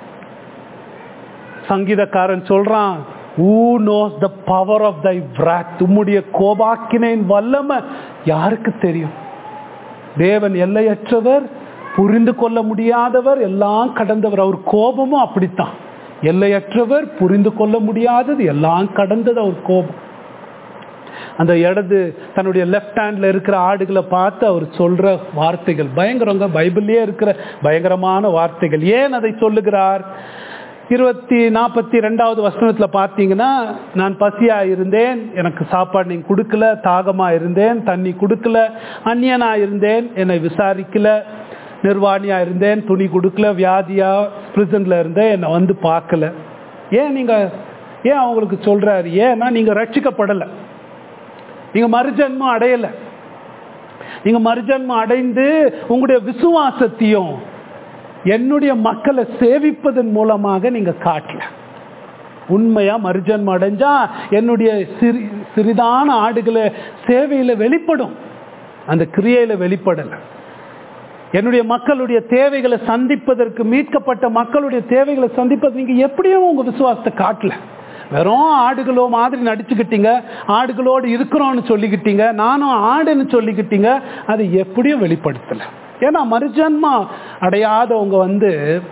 சங்கீதக்காரன் சொல்றான் who knows the power of thy wrath உம்முடைய கோபாக்கினேன் வல்லமை யாருக்கு தெரியும் தேவன் எல்லையற்றவர் புரிந்து கொள்ள முடியாதவர் எல்லாம் கடந்தவர் அவர் கோபமும் அப்படித்தான் எல்லையற்றவர் புரிந்து கொள்ள முடியாதது எல்லாம் கடந்தது அவர் கோபம் அந்த இடது தன்னுடைய லெஃப்ட் ஹேண்ட்ல இருக்கிற ஆடுகளை பார்த்து அவர் சொல்ற வார்த்தைகள் பயங்கரங்க பைபிள்லயே இருக்கிற பயங்கரமான வார்த்தைகள் ஏன் அதை சொல்லுகிறார் இருபத்தி நாற்பத்தி ரெண்டாவது வசனத்துல பார்த்தீங்கன்னா நான் பசியா இருந்தேன் எனக்கு சாப்பாடு நீங்க கொடுக்கல தாகமா இருந்தேன் தண்ணி கொடுக்கல அந்நியனா இருந்தேன் என்னை விசாரிக்கல நிர்வாணியா இருந்தேன் துணி கொடுக்கல வியாதியா பிரிசன்ல இருந்தேன் என்னை வந்து பார்க்கல ஏன் நீங்க ஏன் அவங்களுக்கு சொல்றாரு ஏன்னா நீங்க ரட்சிக்கப்படலை நீங்க மறுஜன்மம் அடையல நீங்க மறுஜன்மம் அடைந்து உங்களுடைய விசுவாசத்தையும் என்னுடைய மக்களை சேவிப்பதன் மூலமாக நீங்க காட்டல உண்மையா மறுஜன்மம் அடைஞ்சா என்னுடைய சிறி சிறிதான ஆடுகளை சேவையில வெளிப்படும் அந்த கிரியையில வெளிப்படலை என்னுடைய மக்களுடைய தேவைகளை சந்திப்பதற்கு மீட்கப்பட்ட மக்களுடைய தேவைகளை சந்திப்பது நீங்க எப்படியும் உங்க விசுவாசத்தை காட்டல வெறும் ஆடுகளோ மாதிரி நடிச்சுக்கிட்டீங்க ஆடுகளோடு இருக்கிறோம்னு சொல்லிக்கிட்டீங்க நானும் ஆடுன்னு சொல்லிக்கிட்டீங்க அது எப்படியும் வெளிப்படுத்தல ஏன்னா மறுஜன்மா அடையாதவங்க வந்து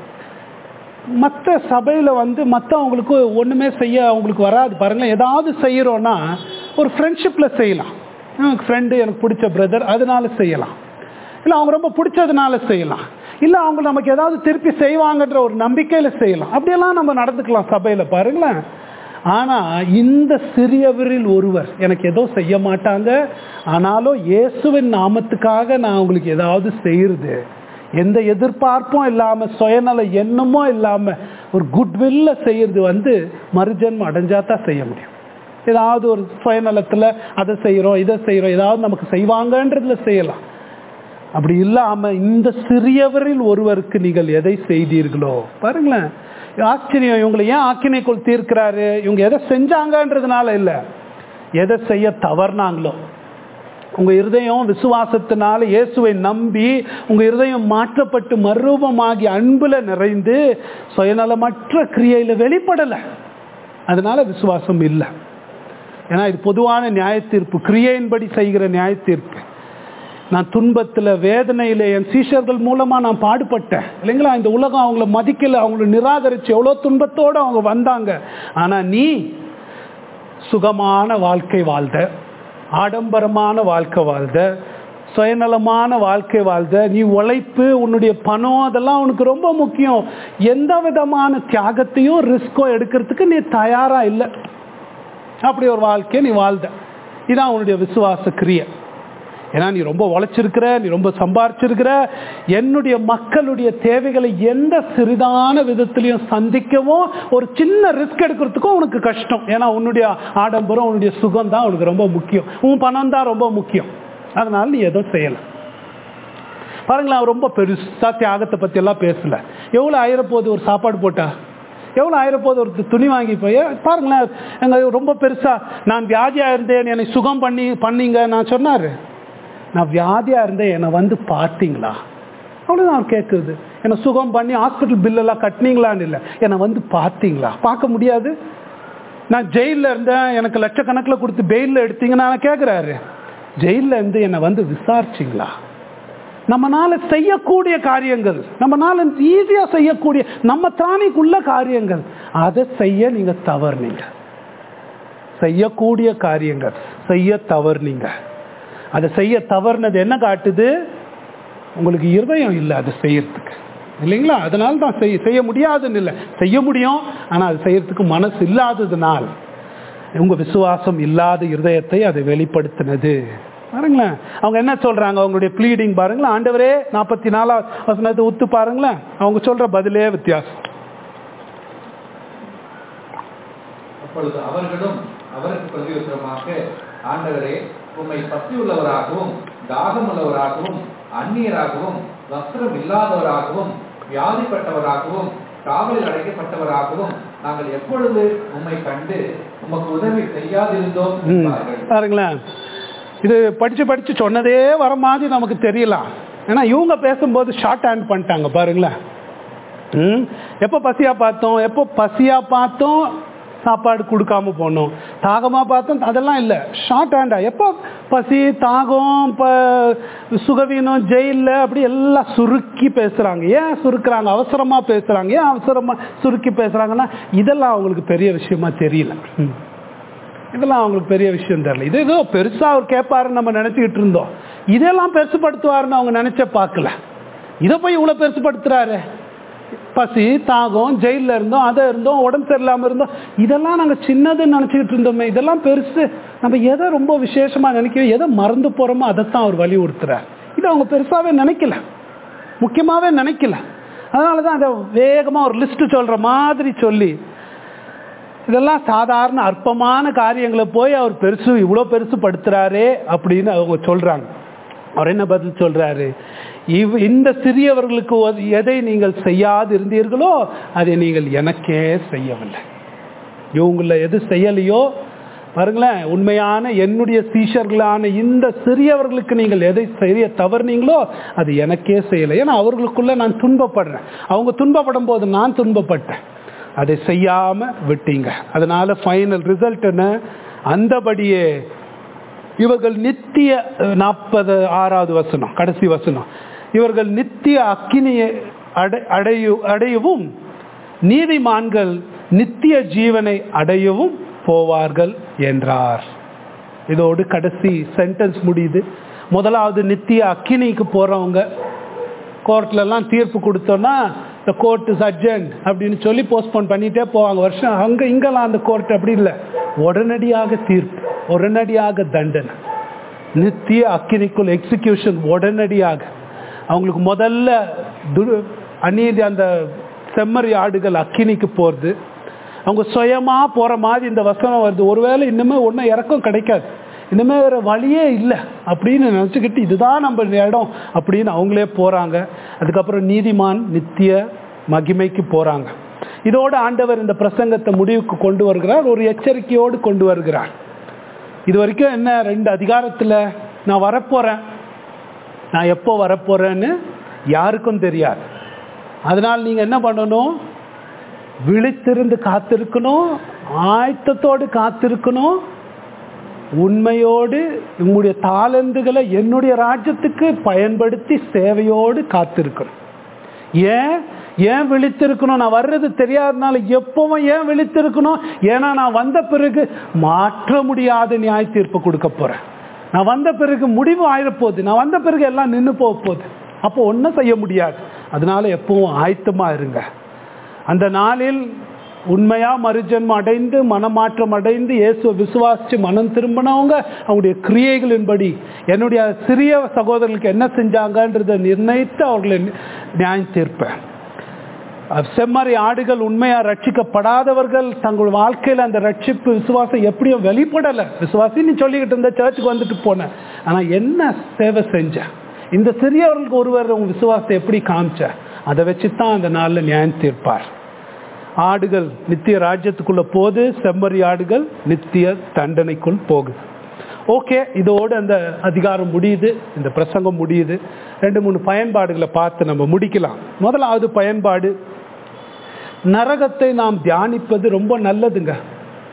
மற்ற சபையில் வந்து மற்றவங்களுக்கு ஒன்றுமே செய்ய அவங்களுக்கு வராது பாருங்களேன் ஏதாவது செய்கிறோன்னா ஒரு ஃப்ரெண்ட்ஷிப்பில் செய்யலாம் எனக்கு ஃப்ரெண்டு எனக்கு பிடிச்ச பிரதர் அதனால செய்யலாம் இல்லை அவங்க ரொம்ப பிடிச்சதுனால செய்யலாம் இல்லை அவங்க நமக்கு ஏதாவது திருப்பி செய்வாங்கன்ற ஒரு நம்பிக்கையில் செய்யலாம் அப்படியெல்லாம் நம்ம நடந்துக்கலாம் சபையில் பாருங்களேன் ஆனால் இந்த சிறியவரில் ஒருவர் எனக்கு ஏதோ செய்ய மாட்டாங்க ஆனாலும் இயேசுவின் நாமத்துக்காக நான் அவங்களுக்கு ஏதாவது செய்யறது எந்த எதிர்பார்ப்பும் இல்லாமல் சுயநல எண்ணமும் இல்லாமல் ஒரு குட்வில்ல செய்யறது வந்து மறுஜன்மம் அடைஞ்சா தான் செய்ய முடியும் ஏதாவது ஒரு சுயநலத்தில் அதை செய்கிறோம் இதை செய்கிறோம் ஏதாவது நமக்கு செய்வாங்கன்றதுல செய்யலாம் அப்படி இல்லாம இந்த சிறியவரில் ஒருவருக்கு நீங்கள் எதை செய்தீர்களோ பாருங்களேன் ஆச்சரியம் இவங்களை ஏன் ஆக்கினைக்குள் தீர்க்கிறாரு இவங்க எதை செஞ்சாங்கன்றதுனால இல்லை எதை செய்ய தவறுனாங்களோ உங்க இருதயம் விசுவாசத்தினால இயேசுவை நம்பி உங்க இருதயம் மாற்றப்பட்டு மறுரூபமாகி அன்புல நிறைந்து சுயநலமற்ற கிரியையில வெளிப்படலை அதனால விசுவாசம் இல்லை ஏன்னா இது பொதுவான நியாய தீர்ப்பு கிரியையின்படி செய்கிற நியாய தீர்ப்பு நான் துன்பத்தில் வேதனையில் என் சீஷர்கள் மூலமாக நான் பாடுபட்டேன் இல்லைங்களா இந்த உலகம் அவங்கள மதிக்கல அவங்கள நிராகரித்து எவ்வளோ துன்பத்தோடு அவங்க வந்தாங்க ஆனால் நீ சுகமான வாழ்க்கை வாழ்ந்த ஆடம்பரமான வாழ்க்கை வாழ்ந்த சுயநலமான வாழ்க்கை வாழ்ந்த நீ உழைப்பு உன்னுடைய பணம் அதெல்லாம் உனக்கு ரொம்ப முக்கியம் எந்த விதமான தியாகத்தையும் ரிஸ்கோ எடுக்கிறதுக்கு நீ தயாராக இல்லை அப்படி ஒரு வாழ்க்கையை நீ வாழ்ந்த இதான் உன்னுடைய விசுவாச கிரியை ஏன்னா நீ ரொம்ப உழைச்சிருக்கிற நீ ரொம்ப சம்பாரிச்சிருக்கிற என்னுடைய மக்களுடைய தேவைகளை எந்த சிறிதான விதத்திலையும் சந்திக்கவும் ஒரு சின்ன ரிஸ்க் எடுக்கிறதுக்கும் உனக்கு கஷ்டம் ஏன்னா உன்னுடைய ஆடம்பரம் உன்னுடைய சுகம் தான் உனக்கு ரொம்ப முக்கியம் உன் பணம் தான் ரொம்ப முக்கியம் அதனால நீ எதுவும் செய்யலாம் பாருங்களேன் அவர் ரொம்ப பெருசா தியாகத்தை பத்தி எல்லாம் பேசல எவ்வளவு ஆயிரப்போது ஒரு சாப்பாடு போட்டா எவ்வளோ ஆயிரப்போது ஒரு துணி வாங்கி போய் பாருங்களேன் எங்க ரொம்ப பெருசா நான் வியாதியா இருந்தேன் என்னை சுகம் பண்ணி பண்ணீங்க நான் சொன்னாரு நான் வியாதியா இருந்தேன் என்னை வந்து பார்த்தீங்களா அவ்வளோதான் அவர் கேட்குறது என்னை சுகம் பண்ணி ஹாஸ்பிட்டல் பில்லெல்லாம் கட்டினீங்களான்னு இல்லை என்னை வந்து பார்த்தீங்களா பார்க்க முடியாது நான் ஜெயிலில் இருந்தேன் எனக்கு லட்சக்கணக்கில் கொடுத்து பெயிலில் எடுத்தீங்கன்னா நான் கேட்குறாரு ஜெயிலில் இருந்து என்னை வந்து விசாரிச்சிங்களா நம்மனால செய்யக்கூடிய காரியங்கள் நம்மனால ஈஸியா செய்யக்கூடிய நம்ம திராணிக்குள்ள காரியங்கள் அதை செய்ய நீங்க தவறுனீங்க செய்யக்கூடிய காரியங்கள் செய்ய தவறுனீங்க அதை செய்ய தவறுனது என்ன காட்டுது உங்களுக்கு இருதயம் இல்லை அதை செய்யறதுக்கு இல்லைங்களா அதனால தான் செய்ய செய்ய முடியாதுன்னு இல்லை செய்ய முடியும் ஆனால் அது செய்யறதுக்கு மனசு இல்லாததுனால் உங்க விசுவாசம் இல்லாத இருதயத்தை அதை வெளிப்படுத்தினது பாருங்களேன் அவங்க என்ன சொல்றாங்க அவங்களுடைய ப்ளீடிங் பாருங்களேன் ஆண்டவரே நாற்பத்தி நாலாவது வசனத்தை உத்து பாருங்களேன் அவங்க சொல்ற பதிலே வித்தியாசம் அப்பொழுது அவர்களும் அவருக்கு பிரதியுத்தரமாக ஆண்டவரே உம்மை பசியுள்ளவராகவும் தாகமுள்ளவராகவும் அந்நியராகவும் வஸ்திரம் இல்லாதவராகவும் வியாதிப்பட்டவராகவும் காவலில் அடைக்கப்பட்டவராகவும் நாங்கள் எப்பொழுது உம்மை கண்டு உமக்கு உதவி செய்யாதிருந்தோம் ம். என்பார்கள். பாருங்களேன் இது படிச்சு படிச்சு சொன்னதே வர மாதிரி நமக்கு தெரியலாம் ஏன்னா இவங்க பேசும்போது ஷார்ட் ஹேண்ட் பண்ணிட்டாங்க பாருங்களேன் ம் எப்போ பசியா பார்த்தோம் எப்போ பசியா பார்த்தோம் சாப்பாடு கொடுக்காம போனோம் தாகமா பார்த்தோம் அதெல்லாம் இல்லை ஷார்ட் ஹேண்டா எப்போ பசி தாகம் இப்போ சுகவீனம் ஜெயிலில் அப்படி எல்லாம் சுருக்கி பேசுறாங்க ஏன் சுருக்குறாங்க அவசரமா பேசுறாங்க ஏன் அவசரமா சுருக்கி பேசுறாங்கன்னா இதெல்லாம் அவங்களுக்கு பெரிய விஷயமா தெரியல ம். இதெல்லாம் அவங்களுக்கு பெரிய விஷயம் தெரியல இது ஏதோ பெருசா அவர் கேட்பாருன்னு நம்ம நினைச்சுக்கிட்டு இருந்தோம் இதெல்லாம் பெருசுப்படுத்துவாருன்னு அவங்க நினைச்ச பார்க்கல இதை போய் இவ்வளவு பெருசுப்படுத்துறாரு பசி தாகம் ஜெயிலில் இருந்தோம் அதை இருந்தோம் உடம்பு சரியில்லாமல் இருந்தோம் இதெல்லாம் நாங்கள் சின்னதுன்னு நினச்சிக்கிட்டு இருந்தோமே இதெல்லாம் பெருசு நம்ம எதை ரொம்ப விசேஷமாக நினைக்கிறோம் எதை மறந்து போகிறோமோ அதைத்தான் அவர் வலியுறுத்துறார் இது அவங்க பெருசாகவே நினைக்கல முக்கியமாகவே நினைக்கல அதனால தான் அதை வேகமாக ஒரு லிஸ்ட் சொல்கிற மாதிரி சொல்லி இதெல்லாம் சாதாரண அற்பமான காரியங்களை போய் அவர் பெருசு இவ்வளோ பெருசு படுத்துறாரே அப்படின்னு அவங்க சொல்றாங்க அவர் என்ன பதில் சொல்றாரு இவ் இந்த சிறியவர்களுக்கு ஒ- எதை நீங்கள் செய்யாது இருந்தீர்களோ அதை நீங்கள் எனக்கே செய்யவில்லை இவங்கள எது செய்யலையோ பாருங்களேன் உண்மையான என்னுடைய சீஷர்களான இந்த சிறியவர்களுக்கு நீங்கள் எதை செய்ய தவறுனீங்களோ அது எனக்கே செய்யலை ஏன்னா அவர்களுக்குள்ள நான் துன்பப்படுறேன் அவங்க துன்பப்படும் போது நான் துன்பப்பட்டேன் அதை செய்யாம விட்டீங்க அதனால ஃபைனல் ரிசல்ட் என்ன அந்தபடியே இவர்கள் நித்திய நாற்பது ஆறாவது வசனம் கடைசி வசனம் இவர்கள் நித்திய அக்கினியை அடை அடையு அடையவும் நீதிமான்கள் நித்திய ஜீவனை அடையவும் போவார்கள் என்றார் இதோடு கடைசி சென்டென்ஸ் முடியுது முதலாவது நித்திய அக்கினிக்கு போறவங்க கோர்ட்லலாம் தீர்ப்பு கொடுத்தோன்னா இந்த கோர்ட் சர்ஜன் அப்படின்னு சொல்லி போஸ்ட்போன் பண்ணிட்டே போவாங்க வருஷம் அங்கே இங்கெல்லாம் அந்த கோர்ட் அப்படி இல்லை உடனடியாக தீர்ப்பு உடனடியாக தண்டனை நித்திய அக்கினிக்குள் எக்ஸிகியூஷன் உடனடியாக அவங்களுக்கு முதல்ல துரு அநீதி அந்த செம்மறி ஆடுகள் அக்கினிக்கு போகிறது அவங்க சுயமா போற மாதிரி இந்த வசனம் வருது ஒருவேளை இன்னுமே ஒன்றும் இறக்கம் கிடைக்காது இனிமே வேற வழியே இல்லை அப்படின்னு நினச்சிக்கிட்டு இதுதான் நம்ம இடம் அப்படின்னு அவங்களே போறாங்க அதுக்கப்புறம் நீதிமான் நித்திய மகிமைக்கு போறாங்க இதோடு ஆண்டவர் இந்த பிரசங்கத்தை முடிவுக்கு கொண்டு வருகிறார் ஒரு எச்சரிக்கையோடு கொண்டு வருகிறார் இது வரைக்கும் என்ன ரெண்டு அதிகாரத்தில் நான் வரப்போறேன் நான் எப்போ வரப்போறேன்னு யாருக்கும் தெரியாது அதனால் நீங்க என்ன பண்ணணும் விழித்திருந்து காத்திருக்கணும் ஆயத்தத்தோடு காத்திருக்கணும் உண்மையோடு உங்களுடைய தாளந்துகளை என்னுடைய ராஜ்யத்துக்கு பயன்படுத்தி சேவையோடு காத்திருக்கணும் ஏன் ஏன் விழித்திருக்கணும் நான் வர்றது தெரியாதனால எப்பவும் ஏன் விழித்திருக்கணும் ஏன்னா நான் வந்த பிறகு மாற்ற முடியாத நியாய தீர்ப்பு கொடுக்க போறேன் நான் வந்த பிறகு முடிவு ஆயிடப்போகுது நான் வந்த பிறகு எல்லாம் நின்று போக போகுது அப்போ ஒன்றும் செய்ய முடியாது அதனால எப்பவும் ஆயத்தமா இருங்க அந்த நாளில் உண்மையா மறுஜன்மம் அடைந்து மனமாற்றம் அடைந்து இயேசுவை விசுவாசிச்சு மனம் திரும்பினவங்க அவங்களுடைய கிரியைகளின்படி என்னுடைய சிறிய சகோதரர்களுக்கு என்ன செஞ்சாங்கன்றதை நிர்ணயித்து அவர்களை நியாயம் தீர்ப்பேன் செம்மறி ஆடுகள் உண்மையா ரட்சிக்கப்படாதவர்கள் தங்கள் வாழ்க்கையில அந்த ரட்சிப்பு விசுவாசம் எப்படியும் வெளிப்படலை விசுவாசின்னு சொல்லிக்கிட்டு இருந்த சர்ச்சுக்கு வந்துட்டு போனேன் ஆனா என்ன சேவை செஞ்ச இந்த சிறியவர்களுக்கு ஒருவர் உங்க விசுவாசத்தை எப்படி காமிச்ச அதை வச்சு தான் அந்த நாளில் நியாயம் தீர்ப்பார் ஆடுகள் நித்திய ராஜ்யத்துக்குள்ள போது செம்மறி ஆடுகள் நித்திய தண்டனைக்குள் போகுது ஓகே இதோடு அந்த அதிகாரம் முடியுது இந்த பிரசங்கம் முடியுது ரெண்டு மூணு பயன்பாடுகளை பார்த்து நம்ம முடிக்கலாம் முதலாவது பயன்பாடு நரகத்தை நாம் தியானிப்பது ரொம்ப நல்லதுங்க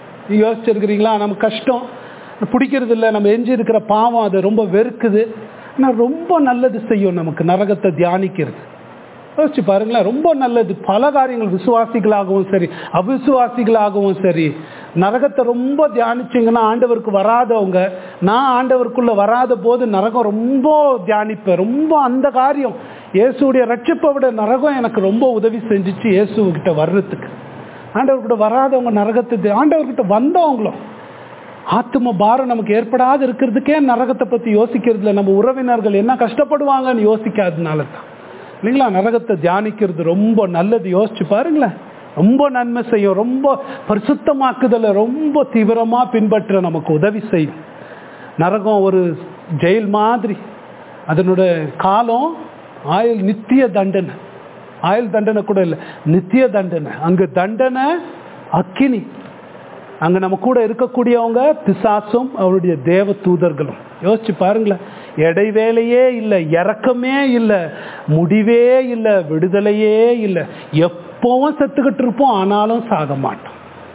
யோசிச்சிருக்கிறீங்களா நம்ம கஷ்டம் பிடிக்கிறது இல்லை நம்ம எஞ்சி இருக்கிற பாவம் அது ரொம்ப வெறுக்குது ஆனால் ரொம்ப நல்லது செய்யும் நமக்கு நரகத்தை தியானிக்கிறது யோசிச்சு பாருங்களேன் ரொம்ப நல்லது பல காரியங்கள் விசுவாசிகளாகவும் சரி அவிசுவாசிகளாகவும் சரி நரகத்தை ரொம்ப தியானிச்சிங்கன்னா ஆண்டவருக்கு வராதவங்க நான் ஆண்டவருக்குள்ள வராத போது நரகம் ரொம்ப தியானிப்பேன் ரொம்ப அந்த காரியம் இயேசுடைய ரட்சிப்பை விட நரகம் எனக்கு ரொம்ப உதவி செஞ்சுச்சு இயேசுகிட்ட வர்றதுக்கு ஆண்டவர்கிட்ட வராதவங்க நரகத்தை தி- ஆண்டவர்கிட்ட வந்தவங்களும் ஆத்தும பாரம் நமக்கு ஏற்படாது இருக்கிறதுக்கே நரகத்தை பற்றி யோசிக்கிறதுல நம்ம உறவினர்கள் என்ன கஷ்டப்படுவாங்கன்னு யோசிக்காதனால தான் இல்லைங்களா நரகத்தை தியானிக்கிறது ரொம்ப நல்லது யோசிச்சு பாருங்களேன் ரொம்ப நன்மை செய்யும் ரொம்ப பரிசுத்தமாக்குதலை ரொம்ப தீவிரமா பின்பற்ற நமக்கு உதவி செய்யும் நரகம் ஒரு ஜெயில் மாதிரி அதனோட காலம் ஆயுள் நித்திய தண்டனை ஆயுள் தண்டனை கூட இல்லை நித்திய தண்டனை அங்க தண்டனை அக்கினி அங்க நம்ம கூட இருக்கக்கூடியவங்க பிசாசும் அவருடைய தேவ தூதர்களும் யோசிச்சு பாருங்களேன் இடைவேளையே இல்லை இறக்கமே இல்லை முடிவே இல்லை விடுதலையே இல்லை எப்பவும் செத்துக்கிட்டு இருப்போம் ஆனாலும் சாக மாட்டோம்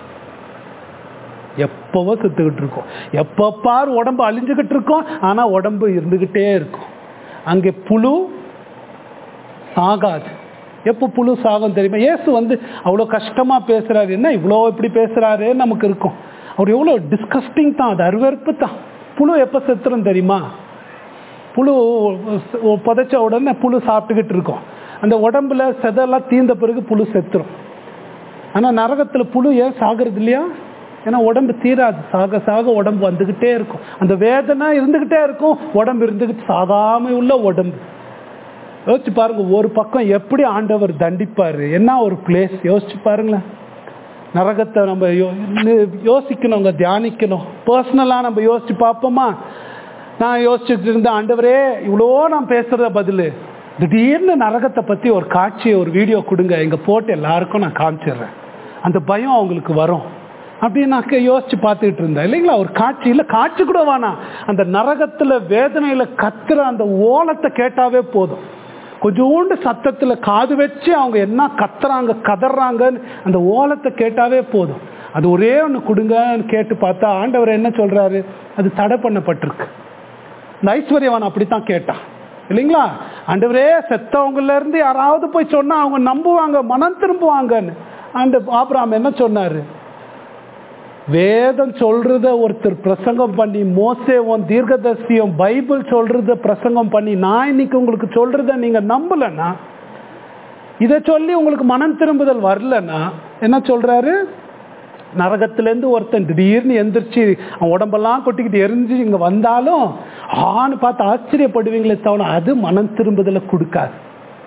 எப்பவும் செத்துக்கிட்டு இருக்கோம் எப்போ பார் உடம்பு அழிஞ்சுக்கிட்டு இருக்கோம் ஆனா உடம்பு இருந்துகிட்டே இருக்கும் அங்கே புழு சாகாது எப்போ புழு சாகம் தெரியுமா இயேசு வந்து அவ்வளோ கஷ்டமா பேசுறாரு என்ன இவ்வளோ இப்படி பேசுறாரு நமக்கு இருக்கும் அவர் எவ்வளோ டிஸ்கஸ்டிங் தான் அது அருவருப்பு தான் புழு எப்போ செத்துரும் தெரியுமா புழு ஒ- புதைச்ச உடனே புழு சாப்பிட்டுக்கிட்டு இருக்கும் அந்த உடம்புல செதெல்லாம் தீர்ந்த பிறகு புழு செத்துரும் ஆனா நரகத்துல புழு ஏன் சாகிறது இல்லையா ஏன்னா உடம்பு தீராது சாக சாக உடம்பு வந்துகிட்டே இருக்கும் அந்த வேதனை இருந்துகிட்டே இருக்கும் உடம்பு இருந்துகிட்டு சாகாம உள்ள உடம்பு யோசிச்சு பாருங்க ஒரு பக்கம் எப்படி ஆண்டவர் தண்டிப்பாரு என்ன ஒரு பிளேஸ் யோசிச்சு பாருங்களேன் நரகத்தை நம்ம யோ- நி- யோசிக்கணுங்க தியானிக்கணும் பர்சனலா நம்ம யோசிச்சு பார்ப்போமா நான் யோசிச்சுட்டு இருந்தேன் ஆண்டவரே இவ்வளோ நான் பேசுறத பதில் திடீர்னு நரகத்தை பத்தி ஒரு காட்சியை ஒரு வீடியோ கொடுங்க இங்க போட்டு எல்லாருக்கும் நான் காமிச்சிடுறேன் அந்த பயம் அவங்களுக்கு வரும் அப்படின்னு நான் யோசிச்சு பார்த்துக்கிட்டு இருந்தேன் இல்லைங்களா ஒரு காட்சி இல்லை காட்சி கூட வேணாம் அந்த நரகத்துல வேதனையில கத்துற அந்த ஓலத்தை கேட்டாவே போதும் கொஞ்சோண்டு சத்தத்துல காது வச்சு அவங்க என்ன கத்துறாங்க கதறாங்கன்னு அந்த ஓலத்தை கேட்டாவே போதும் அது ஒரே ஒன்று கொடுங்கன்னு கேட்டு பார்த்தா ஆண்டவர் என்ன சொல்றாரு அது தடை பண்ணப்பட்டிருக்கு இந்த ஐஸ்வர்யவான் அப்படித்தான் கேட்டான் இல்லைங்களா ஆண்டவரே செத்தவங்கல இருந்து யாராவது போய் சொன்னா அவங்க நம்புவாங்க மனம் திரும்புவாங்கன்னு ஆண்டு ஆபிரகாம் என்ன சொன்னாரு வேதம் சொல்றத ஒருத்தர் பிரசங்கம் பண்ணி மோசேவும் தீர்க்கதர்சியும் பைபிள் சொல்றத பிரசங்கம் பண்ணி நான் இன்னைக்கு உங்களுக்கு சொல்றத நீங்க நம்பலன்னா இதை சொல்லி உங்களுக்கு மனம் திரும்புதல் வரலன்னா என்ன சொல்றாரு நரகத்திலேருந்து ஒருத்தன் திடீர்னு எந்திரிச்சு அவன் உடம்பெல்லாம் கொட்டிக்கிட்டு எரிஞ்சு இங்க வந்தாலும் ஆன்னு பார்த்து ஆச்சரியப்படுவீங்களே தவிர அது மனம் திரும்புதலை கொடுக்காது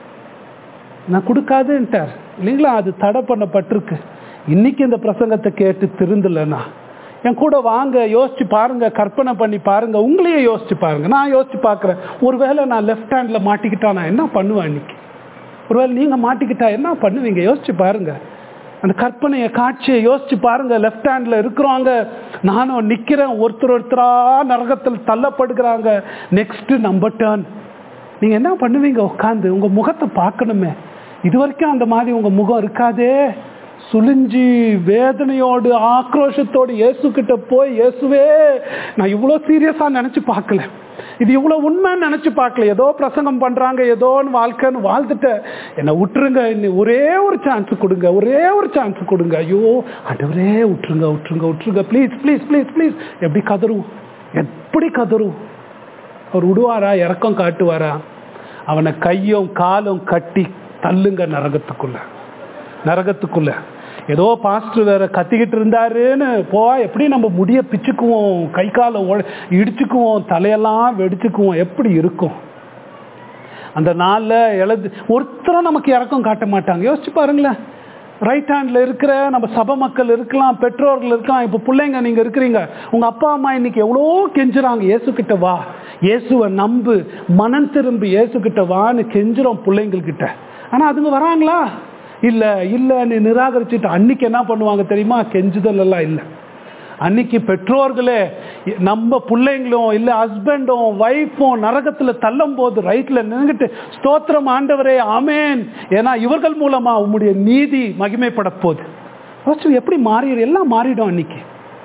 நான் கொடுக்காதுன்ட்டார் இல்லைங்களா அது தடை பண்ணப்பட்டிருக்கு இன்னைக்கு இந்த பிரசங்கத்தை கேட்டு திருந்தலைன்னா என் கூட வாங்க யோசிச்சு பாருங்க கற்பனை பண்ணி பாருங்க உங்களையே யோசிச்சு பாருங்க நான் யோசிச்சு பார்க்குறேன் ஒருவேளை நான் லெஃப்ட் ஹேண்ட்ல மாட்டிக்கிட்டா நான் என்ன பண்ணுவேன் இன்னைக்கு ஒருவேளை நீங்க மாட்டிக்கிட்டா என்ன பண்ணுவீங்க யோசிச்சு பாருங்க அந்த கற்பனையை காட்சியை யோசிச்சு பாருங்க லெஃப்ட் ஹேண்ட்ல இருக்கிறவங்க நானும் நிக்கிறேன் ஒருத்தர் ஒருத்தரா நரகத்தில் தள்ளப்படுகிறாங்க நெக்ஸ்ட் நம்பர் டேர்ன் நீங்க என்ன பண்ணுவீங்க உட்காந்து உங்க முகத்தை பார்க்கணுமே இது வரைக்கும் அந்த மாதிரி உங்க முகம் இருக்காதே சுழிஞ்சி வேதனையோடு ஆக்ரோஷத்தோடு இயேசு கிட்ட போய் இயேசுவே நான் இவ்வளோ சீரியஸா நினைச்சு பார்க்கல இது இவ்வளோ உண்மைன்னு நினைச்சு பார்க்கல ஏதோ பிரசங்கம் பண்றாங்க ஏதோன்னு வாழ்க்கைன்னு வாழ்ந்துட்டேன் என்னை விட்டுருங்க இன்னும் ஒரே ஒரு சான்ஸ் கொடுங்க ஒரே ஒரு சான்ஸ் கொடுங்க ஐயோ ஆண்டவரே விட்டுருங்க விட்டுருங்க விட்டுருங்க ப்ளீஸ் ப்ளீஸ் ப்ளீஸ் ப்ளீஸ் எப்படி கதறுவோம் எப்படி கதறுவோம் அவர் விடுவாரா இறக்கம் காட்டுவாரா அவனை கையும் காலும் கட்டி தள்ளுங்க நரகத்துக்குள்ள நரகத்துக்குள்ள ஏதோ பாஸ்டர் வேற கத்திக்கிட்டு இருந்தாருன்னு போ எப்படி நம்ம முடிய பிச்சுக்குவோம் கை காலை ஒ- இடிச்சுக்குவோம் தலையெல்லாம் வெடிச்சுக்குவோம் எப்படி இருக்கும் அந்த நாளில் எழுது ஒருத்தரும் நமக்கு இறக்கம் காட்ட மாட்டாங்க யோசிச்சு பாருங்களேன் ரைட் ஹேண்ட்ல இருக்கிற நம்ம சபை மக்கள் இருக்கலாம் பெற்றோர்கள் இருக்கலாம் இப்போ பிள்ளைங்க நீங்க இருக்கிறீங்க உங்க அப்பா அம்மா இன்னைக்கு எவ்வளோ கெஞ்சுறாங்க இயேசு கிட்ட வா இயேசுவை நம்பு மனம் திரும்பி இயேசு கிட்ட வான்னு கெஞ்சுறோம் பிள்ளைங்கள்கிட்ட ஆனா அதுங்க வராங்களா இல்ல இல்ல நீ நிராகரிச்சுட்டு அன்னைக்கு என்ன பண்ணுவாங்க தெரியுமா கெஞ்சுதல் எல்லாம் இல்லை அன்னைக்கு பெற்றோர்களே நம்ம பிள்ளைங்களும் இல்ல ஹஸ்பண்டும் ஒய்ஃபும் நரகத்துல தள்ளும் போது ரைட்ல நின்றுட்டு ஸ்தோத்திரம் ஆண்டவரே ஆமேன் ஏன்னா இவர்கள் மூலமா உம்முடைய நீதி மகிமைப்பட போகுது யோசிச்சு எப்படி மாறிடும் எல்லாம் மாறிடும் அன்னைக்கு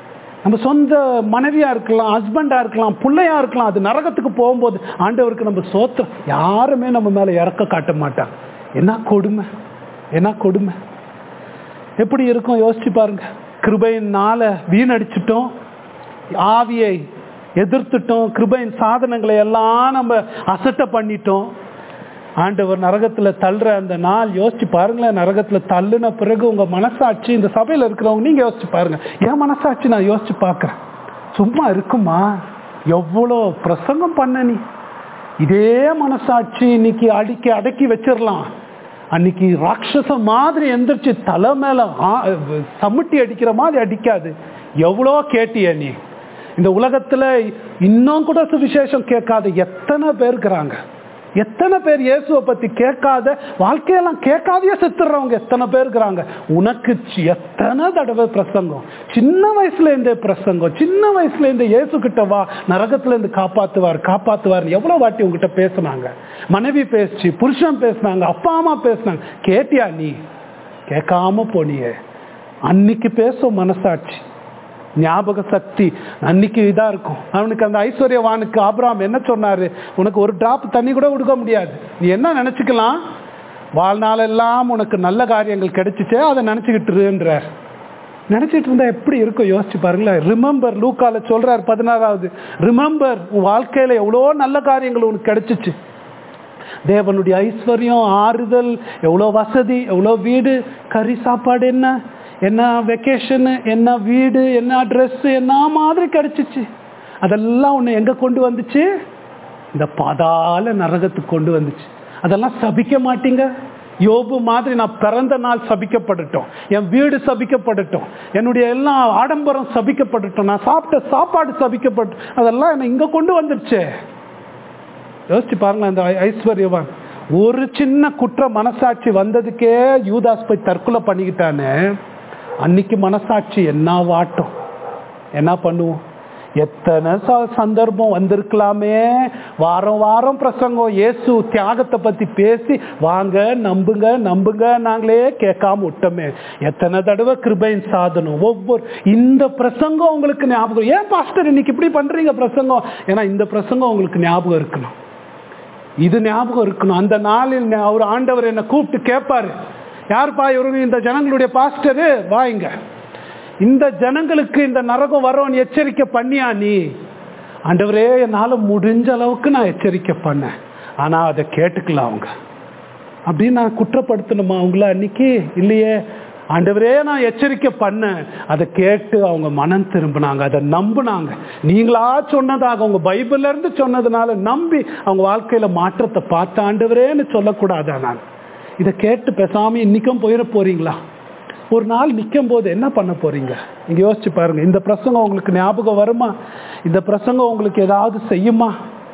நம்ம சொந்த மனைவியா இருக்கலாம் ஹஸ்பண்டா இருக்கலாம் பிள்ளையா இருக்கலாம் அது நரகத்துக்கு போகும்போது ஆண்டவருக்கு நம்ம சோத்திரம் யாருமே நம்ம மேல இறக்க காட்ட மாட்டாங்க என்ன கொடுமை என்ன கொடுமை எப்படி இருக்கும் யோசிச்சு பாருங்க கிருபையினால வீணடிச்சிட்டோம் ஆவியை எதிர்த்துட்டோம் கிருபையின் சாதனங்களை எல்லாம் நம்ம அசட்டை பண்ணிட்டோம் ஆண்டவர் நரகத்துல தள்ளுற அந்த நாள் யோசிச்சு பாருங்களேன் நரகத்துல தள்ளுன பிறகு உங்க மனசாட்சி இந்த சபையில இருக்கிறவங்க நீங்க யோசிச்சு பாருங்க என் மனசாட்சி நான் யோசிச்சு பார்க்கறேன் சும்மா இருக்குமா எவ்வளோ பிரசங்கம் பண்ண நீ இதே மனசாட்சி இன்னைக்கு அடிக்கி அடக்கி வச்சிடலாம் அன்னைக்கு ராட்சச மாதிரி எந்திரிச்சு தலை மேல ஆ- சமுட்டி அடிக்கிற மாதிரி அடிக்காது எவ்வளோ கேட்டிய நீ இந்த உலகத்துல இன்னும் கூட சுவிசேஷம் கேட்காத எத்தனை பேர் இருக்கிறாங்க எத்தனை பேர் இயேசுவை பத்தி கேட்காத வாழ்க்கையெல்லாம் கேட்காதே செத்துறவங்க எத்தனை பேர் இருக்கிறாங்க உனக்கு சி- எத்தனை தடவை பிரசங்கம் சின்ன வயசுல இருந்தே பிரசங்கம் சின்ன வயசுல இருந்தே இயேசு கிட்ட வா நரகத்துல இருந்து காப்பாத்துவார் காப்பாத்துவார் எவ்வளவு வாட்டி உங்ககிட்ட பேசுனாங்க மனைவி பேசுச்சு புருஷன் பேசுனாங்க அப்பா அம்மா பேசுனாங்க கேட்டியா நீ கேட்காம போனியே அன்னைக்கு பேசும் மனசாட்சி ஞாபக சக்தி அன்னைக்கு இதா இருக்கும் அவனுக்கு அந்த ஐஸ்வர்யவானுக்கு ஆபிரகாம் என்ன சொன்னாரு உனக்கு ஒரு டிராப் தண்ணி கூட கொடுக்க முடியாது நீ என்ன நினைச்சுக்கலாம் வாழ்நாளெல்லாம் உனக்கு நல்ல காரியங்கள் கிடைச்சிச்சே அதை நினைச்சுக்கிட்டுருன்றார் நினைச்சிட்டு இருந்தா எப்படி இருக்கும் யோசிச்சு பாருங்களேன் ரிமெம்பர் லூக்கால சொல்றார் பதினாறாவது ரிமெம்பர் உன் வாழ்க்கையில எவ்வளோ நல்ல காரியங்கள் உனக்கு கிடைச்சிச்சு தேவனுடைய ஐஸ்வர்யம் ஆறுதல் எவ்வளோ வசதி எவ்வளோ வீடு கறி சாப்பாடு என்ன என்ன வெக்கேஷனு என்ன வீடு என்ன ட்ரெஸ் என்ன மாதிரி கிடைச்சிச்சு அதெல்லாம் உன்னை எங்க கொண்டு வந்துச்சு இந்த பாதாள நரகத்துக்கு கொண்டு வந்துச்சு அதெல்லாம் சபிக்க மாட்டீங்க யோபு மாதிரி நான் பிறந்த நாள் சபிக்கப்படட்டும் என் வீடு சபிக்கப்படட்டும் என்னுடைய எல்லா ஆடம்பரம் சபிக்கப்படட்டும் நான் சாப்பிட்ட சாப்பாடு சபிக்கப்பட்டு அதெல்லாம் என்னை இங்க கொண்டு வந்துருச்சே யோசிச்சு பாருங்களேன் அந்த ஐ- ஐஸ்வர்யவான் ஒரு சின்ன குற்ற மனசாட்சி வந்ததுக்கே யூதாஸ் போய் தற்கொலை பண்ணிக்கிட்டானே அன்னைக்கு மனசாட்சி என்ன வாட்டம் என்ன பண்ணுவோம் எத்தனை ச- சந்தர்ப்பம் வந்திருக்கலாமே வாரம் வாரம் பிரசங்கம் இயேசு தியாகத்தை பத்தி பேசி வாங்க நம்புங்க நம்புங்க நாங்களே கேட்காம விட்டோமே எத்தனை தடவை கிருபையின் சாதனம் ஒவ்வொரு இந்த பிரசங்கம் உங்களுக்கு ஞாபகம் ஏன் பாஸ்டர் இன்னைக்கு இப்படி பண்றீங்க பிரசங்கம் ஏன்னா இந்த பிரசங்கம் உங்களுக்கு ஞாபகம் இருக்கணும் இது ஞாபகம் இருக்கணும் அந்த நாளில் நா- அவர் ஆண்டவர் என்னை கூப்பிட்டு கேட்பாரு யாருப்பா இவரு இந்த ஜனங்களுடைய பாஸ்டரு வாங்க இந்த ஜனங்களுக்கு இந்த நரகம் வரோன்னு எச்சரிக்கை பண்ணியா நீ ஆண்டவரே என்னால முடிஞ்ச அளவுக்கு நான் எச்சரிக்கை பண்ணேன் ஆனா அதை கேட்டுக்கலாம் அவங்க அப்படின்னு நான் குற்றப்படுத்தணுமா அவங்கள அன்னைக்கு இல்லையே ஆண்டவரே நான் எச்சரிக்கை பண்ணேன் அதை கேட்டு அவங்க மனம் திரும்பினாங்க அதை நம்புனாங்க நீங்களா சொன்னதாக அவங்க பைபிள்ல இருந்து சொன்னதுனால நம்பி அவங்க வாழ்க்கையில மாற்றத்தை பார்த்த ஆண்டவரேன்னு சொல்லக்கூடாதா நான் இதை கேட்டு பேசாம இன்னைக்கும் போயிட போறீங்களா ஒரு நாள் நிற்கும் போது என்ன பண்ண போறீங்க இங்க யோசிச்சு பாருங்க இந்த பிரசங்கம் உங்களுக்கு ஞாபகம் வருமா இந்த பிரசங்கம் உங்களுக்கு ஏதாவது செய்யுமா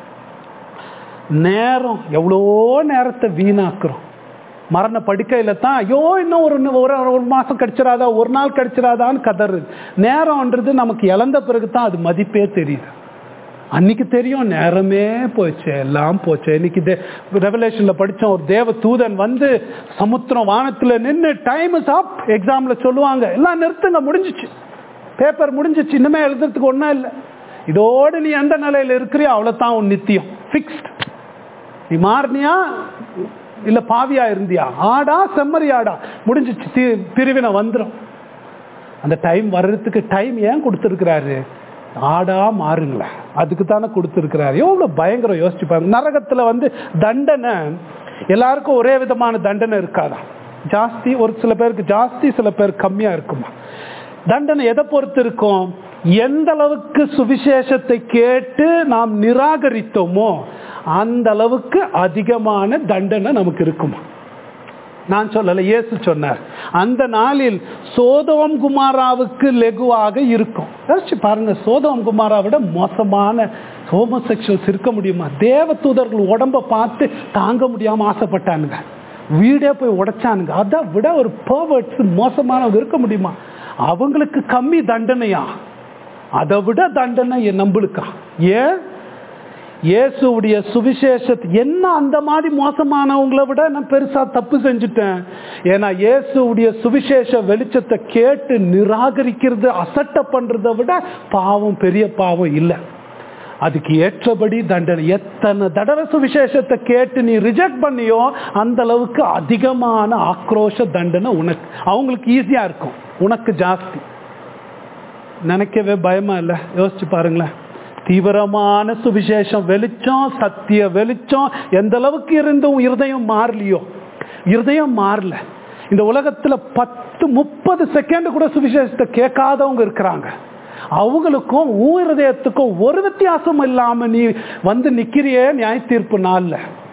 நேரம் எவ்வளோ நேரத்தை வீணாக்குறோம் மரண படுக்கையில தான் ஐயோ இன்னும் ஒரு ஒரு ஒரு மாசம் கடிச்சிடாதா ஒரு நாள் கடிச்சிடாதான்னு கதறுது நேரம்ன்றது நமக்கு இழந்த பிறகு தான் அது மதிப்பே தெரியுது அன்னைக்கு தெரியும் நேரமே போச்சு எல்லாம் போச்சு இன்னைக்கு ரெவலேஷன்ல படிச்சோம் ஒரு தேவ தூதன் வந்து சமுத்திரம் வானத்துல நின்று டைம் இஸ் அப் எக்ஸாம்ல சொல்லுவாங்க எல்லாம் நிறுத்துங்க முடிஞ்சிச்சு பேப்பர் முடிஞ்சிச்சு இன்னுமே எழுதுறதுக்கு ஒன்றும் இல்லை இதோடு நீ எந்த நிலையில இருக்கிறியோ அவ்வளோதான் உன் நித்தியம் ஃபிக்ஸ்ட் நீ மாறினியா இல்ல பாவியா இருந்தியா ஆடா செம்மறி ஆடா முடிஞ்சிச்சு தி- பிரிவினை வந்துடும் அந்த டைம் வர்றதுக்கு டைம் ஏன் கொடுத்துருக்கிறாரு ஆடா மாறுங்களேன் அதுக்கு தானே கொடுத்துருக்கிறாரு எவ்வளோ பயங்கரம் யோசிச்சு பாருங்க நரகத்துல வந்து தண்டனை எல்லாருக்கும் ஒரே விதமான தண்டனை இருக்காதான் ஜாஸ்தி ஒரு சில பேருக்கு ஜாஸ்தி சில பேர் கம்மியா இருக்குமா தண்டனை எதை பொறுத்து இருக்கும் எந்த அளவுக்கு சுவிசேஷத்தை கேட்டு நாம் நிராகரித்தோமோ அந்த அளவுக்கு அதிகமான தண்டனை நமக்கு இருக்குமா நான் சொல்லல இயேசு சொன்னார் அந்த நாளில் சோதோம் குமாராவுக்கு லெகுவாக இருக்கும் யோசிச்சு பாருங்க சோதோம் குமாரா விட மோசமான ஹோமோசெக்சுவல்ஸ் இருக்க முடியுமா தேவ தூதர்கள் உடம்ப பார்த்து தாங்க முடியாம ஆசைப்பட்டானுங்க வீடே போய் உடைச்சானுங்க அதை விட ஒரு பர்வர்ட்ஸ் மோசமானவங்க இருக்க முடியுமா அவங்களுக்கு கம்மி தண்டனையா அதை விட தண்டனை என் நம்மளுக்கா ஏன் இயேசுவுடைய சுவிசேஷத்தை என்ன அந்த மாதிரி மோசமானவங்களை விட நான் பெருசா தப்பு செஞ்சுட்டேன் ஏன்னா இயேசுவுடைய சுவிசேஷ வெளிச்சத்தை கேட்டு நிராகரிக்கிறது அசட்டை பண்றதை விட பாவம் பெரிய பாவம் இல்லை அதுக்கு ஏற்றபடி தண்டனை எத்தனை தடவை சுவிசேஷத்தை கேட்டு நீ ரிஜெக்ட் பண்ணியோ அந்த அளவுக்கு அதிகமான ஆக்ரோஷ தண்டனை உனக்கு அவங்களுக்கு ஈஸியா இருக்கும் உனக்கு ஜாஸ்தி நினைக்கவே பயமா இல்லை யோசிச்சு பாருங்களேன் தீவிரமான சுவிசேஷம் வெளிச்சம் சத்திய வெளிச்சம் எந்த அளவுக்கு இருந்தும் இருதயம் மாறலையோ இருதயம் மாறல இந்த உலகத்துல பத்து முப்பது செகண்ட் கூட சுவிசேஷத்தை கேட்காதவங்க இருக்கிறாங்க அவங்களுக்கும் உன் இருதயத்துக்கும் ஒரு வித்தியாசம் இல்லாம நீ வந்து நிக்கிறியே நியாய தீர்ப்பு நாள்ல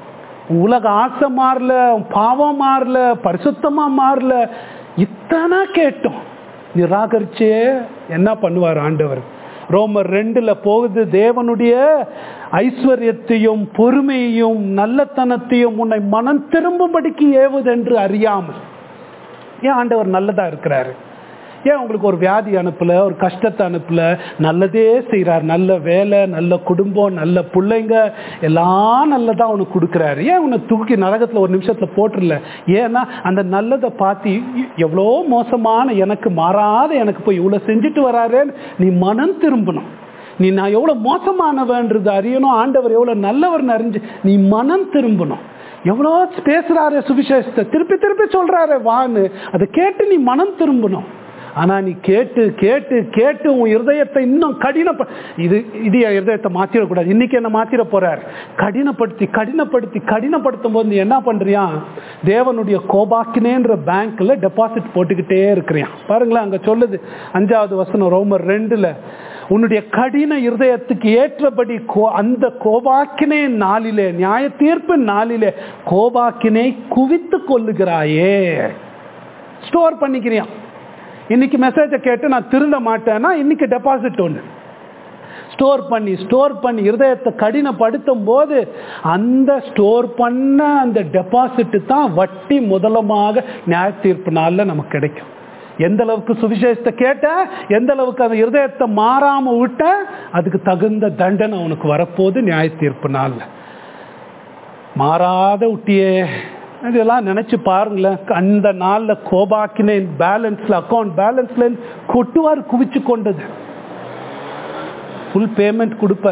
உலக ஆசை மாறல பாவம் மாறல பரிசுத்தமா மாறல இத்தனை கேட்டோம் நிராகரிச்சே என்ன பண்ணுவார் ஆண்டவர் ரோமர் ரெண்டுல போகுது தேவனுடைய ஐஸ்வர்யத்தையும் பொறுமையையும் நல்லத்தனத்தையும் உன்னை மனம் திரும்பும்படிக்கு ஏவுது என்று அறியாமல் ஏன் ஆண்டவர் நல்லதா இருக்கிறாரு ஏன் உங்களுக்கு ஒரு வியாதி அனுப்பல ஒரு கஷ்டத்தை அனுப்பல நல்லதே செய்கிறார் நல்ல வேலை நல்ல குடும்பம் நல்ல பிள்ளைங்க எல்லாம் நல்லதா உனக்கு கொடுக்குறாரு ஏன் உன்னை தூக்கி நரகத்தில் ஒரு நிமிஷத்தில் போட்டுடல ஏன்னா அந்த நல்லதை பார்த்து எவ்வளோ மோசமான எனக்கு மாறாத எனக்கு போய் இவ்வளோ செஞ்சுட்டு வராரேன்னு நீ மனம் திரும்பணும் நீ நான் எவ்வளோ மோசமானவன்றது அறியணும் ஆண்டவர் எவ்வளோ நல்லவர்னு அறிஞ்சு நீ மனம் திரும்பணும் எவ்வளோ பேசுறாரு சுவிசேஷத்தை திருப்பி திருப்பி சொல்றாரு வான்னு அதை கேட்டு நீ மனம் திரும்பணும் ஆனா நீ கேட்டு கேட்டு கேட்டு உன் இருதயத்தை இன்னும் கடின இது இது என் இருதயத்தை மாத்திரக்கூடாது இன்னைக்கு என்ன மாத்திர போறார் கடினப்படுத்தி கடினப்படுத்தி கடினப்படுத்தும் போது நீ என்ன பண்றியா தேவனுடைய கோபாக்கினேன்ற பேங்க்ல டெபாசிட் போட்டுக்கிட்டே இருக்கிறியான் பாருங்களேன் அங்க சொல்லுது அஞ்சாவது வசனம் ரோமர் ரெண்டுல உன்னுடைய கடின இருதயத்துக்கு ஏற்றபடி அந்த கோபாக்கினே நாளிலே நியாய தீர்ப்பு நாளிலே கோபாக்கினை குவித்து கொள்ளுகிறாயே ஸ்டோர் பண்ணிக்கிறியான் இன்னைக்கு மெசேஜை கேட்டு நான் திருந்த மாட்டேன்னா இன்னைக்கு டெபாசிட் ஒன்று ஸ்டோர் பண்ணி ஸ்டோர் பண்ணி இருதயத்தை கடினப்படுத்தும் போது அந்த ஸ்டோர் பண்ண அந்த டெபாசிட் தான் வட்டி முதலமாக நியாய தீர்ப்பு நாளில் நமக்கு கிடைக்கும் எந்த அளவுக்கு சுவிசேஷத்தை கேட்ட எந்த அளவுக்கு அந்த இருதயத்தை மாறாம விட்ட அதுக்கு தகுந்த தண்டனை உனக்கு வரப்போகுது நியாய தீர்ப்பு நாளில் மாறாத விட்டியே இதெல்லாம் நினைச்சு பாருங்களேன் அந்த நாளில் கோபாக்கினேன் பேலன்ஸ்ல அக்கௌண்ட் பேலன்ஸ்ல கொட்டுவார் குவிச்சு கொண்டது ஃபுல் பேமெண்ட் கொடுப்ப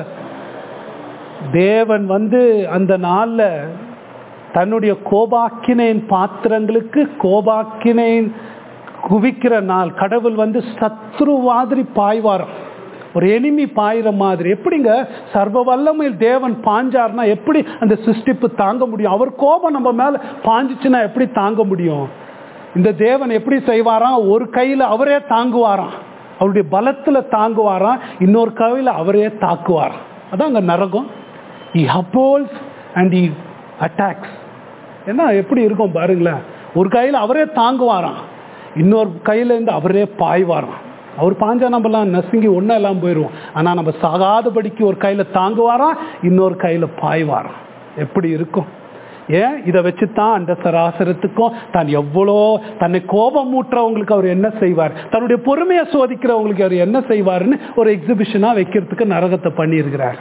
தேவன் வந்து அந்த நாளில் தன்னுடைய கோபாக்கினேன் பாத்திரங்களுக்கு கோபாக்கினேன் குவிக்கிற நாள் கடவுள் வந்து சத்ரு மாதிரி பாய்வாரம் ஒரு எனிமி பாயிற மாதிரி எப்படிங்க சர்வ வல்லமையில் தேவன் பாஞ்சார்னா எப்படி அந்த சிருஷ்டிப்பு தாங்க முடியும் அவர் கோபம் நம்ம மேல பாஞ்சிச்சுன்னா எப்படி தாங்க முடியும் இந்த தேவன் எப்படி செய்வாராம் ஒரு கையில அவரே தாங்குவாராம் அவருடைய பலத்துல தாங்குவாராம் இன்னொரு கையில அவரே தாக்குவாராம் அதான் அங்க நரகம் இ ஹப்போல்ஸ் அண்ட் இ அட்டாக்ஸ் என்ன எப்படி இருக்கும் பாருங்களேன் ஒரு கையில அவரே தாங்குவாராம் இன்னொரு கையில இருந்து அவரே பாய்வாராம் அவர் பாஞ்சா நம்மலாம் நசுங்கி ஒன்றும் எல்லாம் போயிடுவோம் ஆனால் நம்ம சாகாதபடிக்கு ஒரு கையில் தாங்குவாராம் இன்னொரு கையில் பாய்வாராம் எப்படி இருக்கும் ஏன் இதை வச்சு தான் அந்த சராசரத்துக்கும் தான் எவ்வளோ தன்னை கோபம் மூட்டுறவங்களுக்கு அவர் என்ன செய்வார் தன்னுடைய பொறுமையை சோதிக்கிறவங்களுக்கு அவர் என்ன செய்வார்னு ஒரு எக்ஸிபிஷனாக வைக்கிறதுக்கு நரகத்தை பண்ணியிருக்கிறார்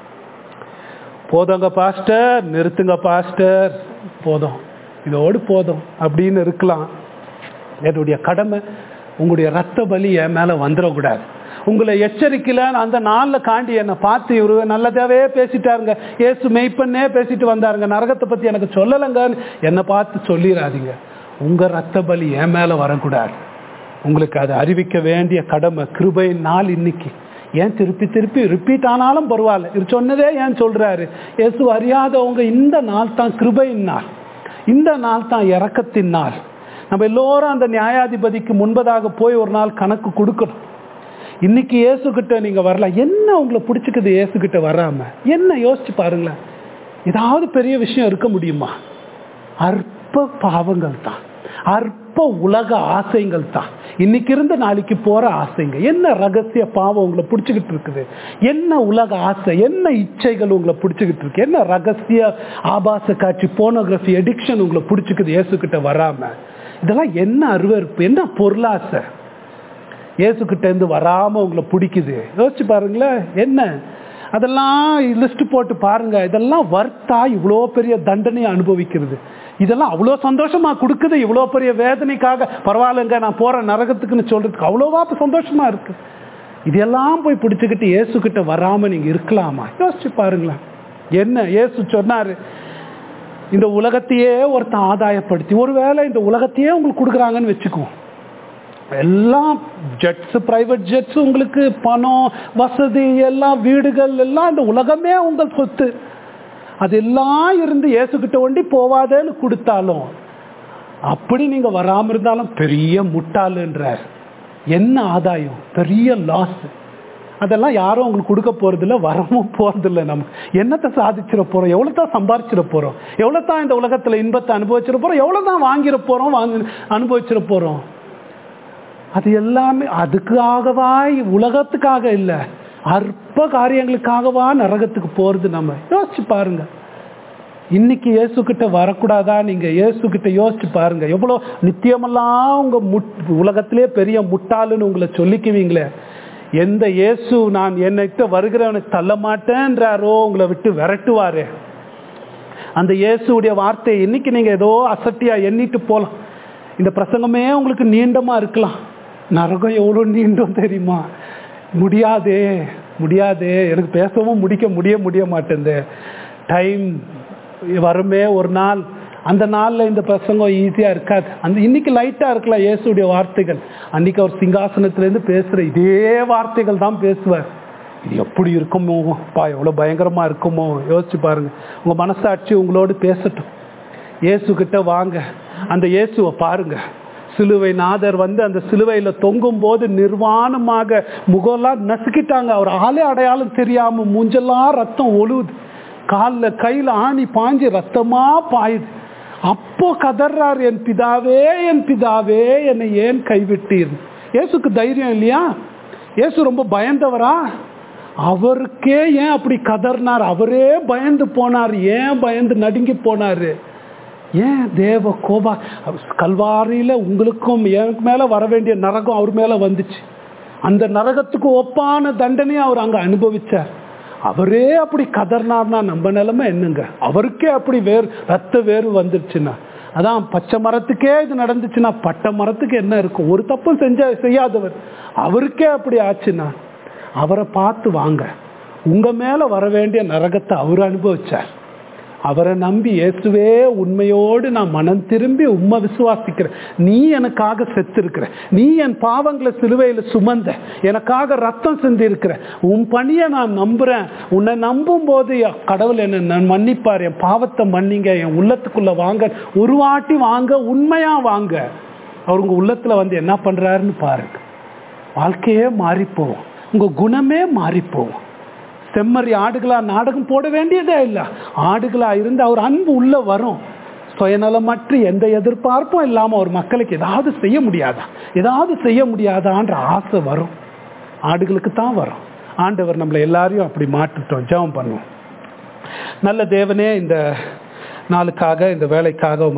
போதுங்க பாஸ்டர் நிறுத்துங்க பாஸ்டர் போதும் இதோடு போதும் அப்படின்னு இருக்கலாம் என்னுடைய கடமை உங்களுடைய ரத்த பலி என் மேலே வந்துடக்கூடாது உங்களை எச்சரிக்கல அந்த நாளில் காண்டி என்னை பார்த்து இவரு நல்லதாவே பேசிட்டாருங்க ஏசு மெய்ப்பண்ணே பேசிட்டு வந்தாருங்க நரகத்தை பற்றி எனக்கு சொல்லலைங்கன்னு என்னை பார்த்து சொல்லிடாதீங்க உங்கள் ரத்த பலி என் மேலே வரக்கூடாது உங்களுக்கு அதை அறிவிக்க வேண்டிய கடமை கிருபை நாள் இன்னைக்கு ஏன் திருப்பி திருப்பி ரிப்பீட் ஆனாலும் பரவாயில்ல இது சொன்னதே ஏன் சொல்றாரு இயேசு அறியாதவங்க இந்த நாள் தான் கிருபையின் நாள் இந்த நாள் தான் இறக்கத்தின் நாள் நம்ம எல்லோரும் அந்த நியாயாதிபதிக்கு முன்பதாக போய் ஒரு நாள் கணக்கு கொடுக்கணும் இன்னைக்கு இயேசுகிட்ட நீங்க வரலாம் என்ன உங்களை பிடிச்சிக்குது இயேசுகிட்ட வராம என்ன யோசிச்சு பாருங்களேன் ஏதாவது பெரிய விஷயம் இருக்க முடியுமா அற்ப பாவங்கள் தான் அற்ப உலக ஆசைகள் தான் இன்னைக்கு இருந்து நாளைக்கு போற ஆசைங்க என்ன ரகசிய பாவம் உங்களை பிடிச்சிக்கிட்டு இருக்குது என்ன உலக ஆசை என்ன இச்சைகள் உங்களை பிடிச்சிக்கிட்டு இருக்கு என்ன ரகசிய ஆபாச காட்சி போனோகிராஃபி எடிக்ஷன் உங்களை பிடிச்சிக்குது இயேசுகிட்ட வராம இதெல்லாம் என்ன அருவறுப்பு என்ன பொருளாசை இயேசுகிட்ட இருந்து வராம உங்களை பிடிக்குது யோசிச்சு பாருங்களேன் என்ன அதெல்லாம் லிஸ்ட் போட்டு பாருங்க இதெல்லாம் வர்த்தா இவ்வளோ பெரிய தண்டனையை அனுபவிக்கிறது இதெல்லாம் அவ்வளோ சந்தோஷமா கொடுக்குது இவ்வளோ பெரிய வேதனைக்காக பரவாயில்லைங்க நான் போற நரகத்துக்குன்னு சொல்றதுக்கு அவ்வளோவா சந்தோஷமா இருக்கு இதெல்லாம் போய் பிடிச்சுக்கிட்டு இயேசு கிட்ட வராம நீங்க இருக்கலாமா யோசிச்சு பாருங்களேன் என்ன இயேசு சொன்னாரு இந்த உலகத்தையே ஒருத்தன் ஆதாயப்படுத்தி ஒருவேளை இந்த உலகத்தையே உங்களுக்கு கொடுக்குறாங்கன்னு வச்சுக்குவோம் எல்லாம் ஜெட்ஸ் பிரைவேட் ஜெட்ஸ் உங்களுக்கு பணம் வசதி எல்லாம் வீடுகள் எல்லாம் இந்த உலகமே உங்கள் சொத்து அதெல்லாம் இருந்து இயேசுகிட்ட ஒண்டி போவாதேன்னு கொடுத்தாலும் அப்படி நீங்க வராம இருந்தாலும் பெரிய முட்டாளுன்றார் என்ன ஆதாயம் பெரிய லாஸ் அதெல்லாம் யாரும் உங்களுக்கு கொடுக்க போறதில்ல வரவும் போறதில்ல நமக்கு என்னத்தை சாதிச்சிட போறோம் எவ்வளவு தான் சம்பாரிச்சிட போறோம் எவ்வளவு தான் இந்த உலகத்துல இன்பத்தை அனுபவிச்சிட போறோம் எவ்வளவு தான் வாங்கிட போறோம் வாங்கி அனுபவிச்சிட போறோம் அது எல்லாமே அதுக்காகவா உலகத்துக்காக இல்லை அற்ப காரியங்களுக்காகவா நரகத்துக்கு போறது நம்ம யோசிச்சு பாருங்க இன்னைக்கு இயேசு கிட்ட வரக்கூடாதா நீங்க இயேசு கிட்ட யோசிச்சு பாருங்க எவ்வளோ நித்தியமெல்லாம் உங்க முட் உலகத்திலே பெரிய முட்டாளுன்னு உங்களை சொல்லிக்குவீங்களே எந்த இயேசு நான் என்னிட்ட வருகிறவனை தள்ள மாட்டேன்றாரோ உங்களை விட்டு விரட்டுவாரு அந்த இயேசுடைய வார்த்தையை இன்னைக்கு நீங்க ஏதோ அசட்டியா எண்ணிட்டு போலாம் இந்த பிரசங்கமே உங்களுக்கு நீண்டமா இருக்கலாம் நரகம் எவ்வளோ நீண்டும் தெரியுமா முடியாதே முடியாதே எனக்கு பேசவும் முடிக்க முடிய முடிய மாட்டேங்குது டைம் வருமே ஒரு நாள் அந்த நாளில் இந்த பிரசங்கம் ஈஸியாக இருக்காது அந்த இன்னைக்கு லைட்டாக இருக்கலாம் இயேசுடைய வார்த்தைகள் அன்னைக்கு அவர் சிங்காசனத்திலேருந்து பேசுகிற இதே வார்த்தைகள் தான் பேசுவார் இது எப்படி இருக்குமோ பா எவ்வளோ பயங்கரமாக இருக்குமோ யோசிச்சு பாருங்க உங்கள் மனசாட்சி உங்களோடு பேசட்டும் இயேசு கிட்ட வாங்க அந்த இயேசுவை பாருங்க சிலுவை நாதர் வந்து அந்த சிலுவையில் தொங்கும் போது நிர்வாணமாக முகம்லாம் நசுக்கிட்டாங்க அவர் ஆளே அடையாளம் தெரியாம மூஞ்செல்லாம் ரத்தம் ஒழுகுது காலில் கையில் ஆணி பாஞ்சு ரத்தமா பாயுது அப்போ கதர்றார் என் பிதாவே என் பிதாவே என்னை ஏன் கைவிட்டீர் இயேசுக்கு தைரியம் இல்லையா இயேசு ரொம்ப பயந்தவரா அவருக்கே ஏன் அப்படி கதர்னார் அவரே பயந்து போனார் ஏன் பயந்து நடுங்கி போனாரு ஏன் தேவ கோபா கல்வாரியில உங்களுக்கும் எனக்கு மேல வர வேண்டிய நரகம் அவர் மேல வந்துச்சு அந்த நரகத்துக்கு ஒப்பான தண்டனையை அவர் அங்க அனுபவிச்சார் அவரே அப்படி கதர்னார்னா நம்ம நிலைமை என்னங்க அவருக்கே அப்படி வேறு ரத்த வேறு வந்துருச்சுன்னா அதான் பச்சை மரத்துக்கே இது நடந்துச்சுன்னா பட்டை மரத்துக்கு என்ன இருக்கும் ஒரு தப்பும் செஞ்ச செய்யாதவர் அவருக்கே அப்படி ஆச்சுன்னா அவரை பார்த்து வாங்க உங்க மேல வர வேண்டிய நரகத்தை அவர் அனுபவிச்சார் அவரை நம்பி இயேசுவே உண்மையோடு நான் மனம் திரும்பி உண்மை விசுவாசிக்கிறேன் நீ எனக்காக செத்திருக்கிற நீ என் பாவங்களை சிலுவையில் சுமந்த எனக்காக ரத்தம் சிந்தி இருக்கிற உன் பணியை நான் நம்புறேன் உன்னை நம்பும் போது கடவுள் என்ன நான் மன்னிப்பார் என் பாவத்தை மன்னிங்க என் உள்ளத்துக்குள்ள வாங்க ஒரு வாட்டி வாங்க உண்மையா வாங்க அவர் உங்க உள்ளத்துல வந்து என்ன பண்றாருன்னு பாருங்க வாழ்க்கையே மாறி போகும் உங்க குணமே மாறி போகும் செம்மறி ஆடுகளா நாடகம் போட வேண்டியதே இல்லை ஆடுகளா இருந்து அவர் அன்பு உள்ள வரும் சுயநலமற்ற எந்த எதிர்பார்ப்பும் இல்லாம ஒரு மக்களுக்கு ஏதாவது செய்ய முடியாதா ஏதாவது செய்ய முடியாதான்ற ஆசை வரும் ஆடுகளுக்கு தான் வரும் ஆண்டவர் நம்மளை எல்லாரையும் அப்படி மாற்றிட்டோம் ஜெபம் பண்ணுவோம் நல்ல தேவனே இந்த நாளுக்காக இந்த வேலைக்காக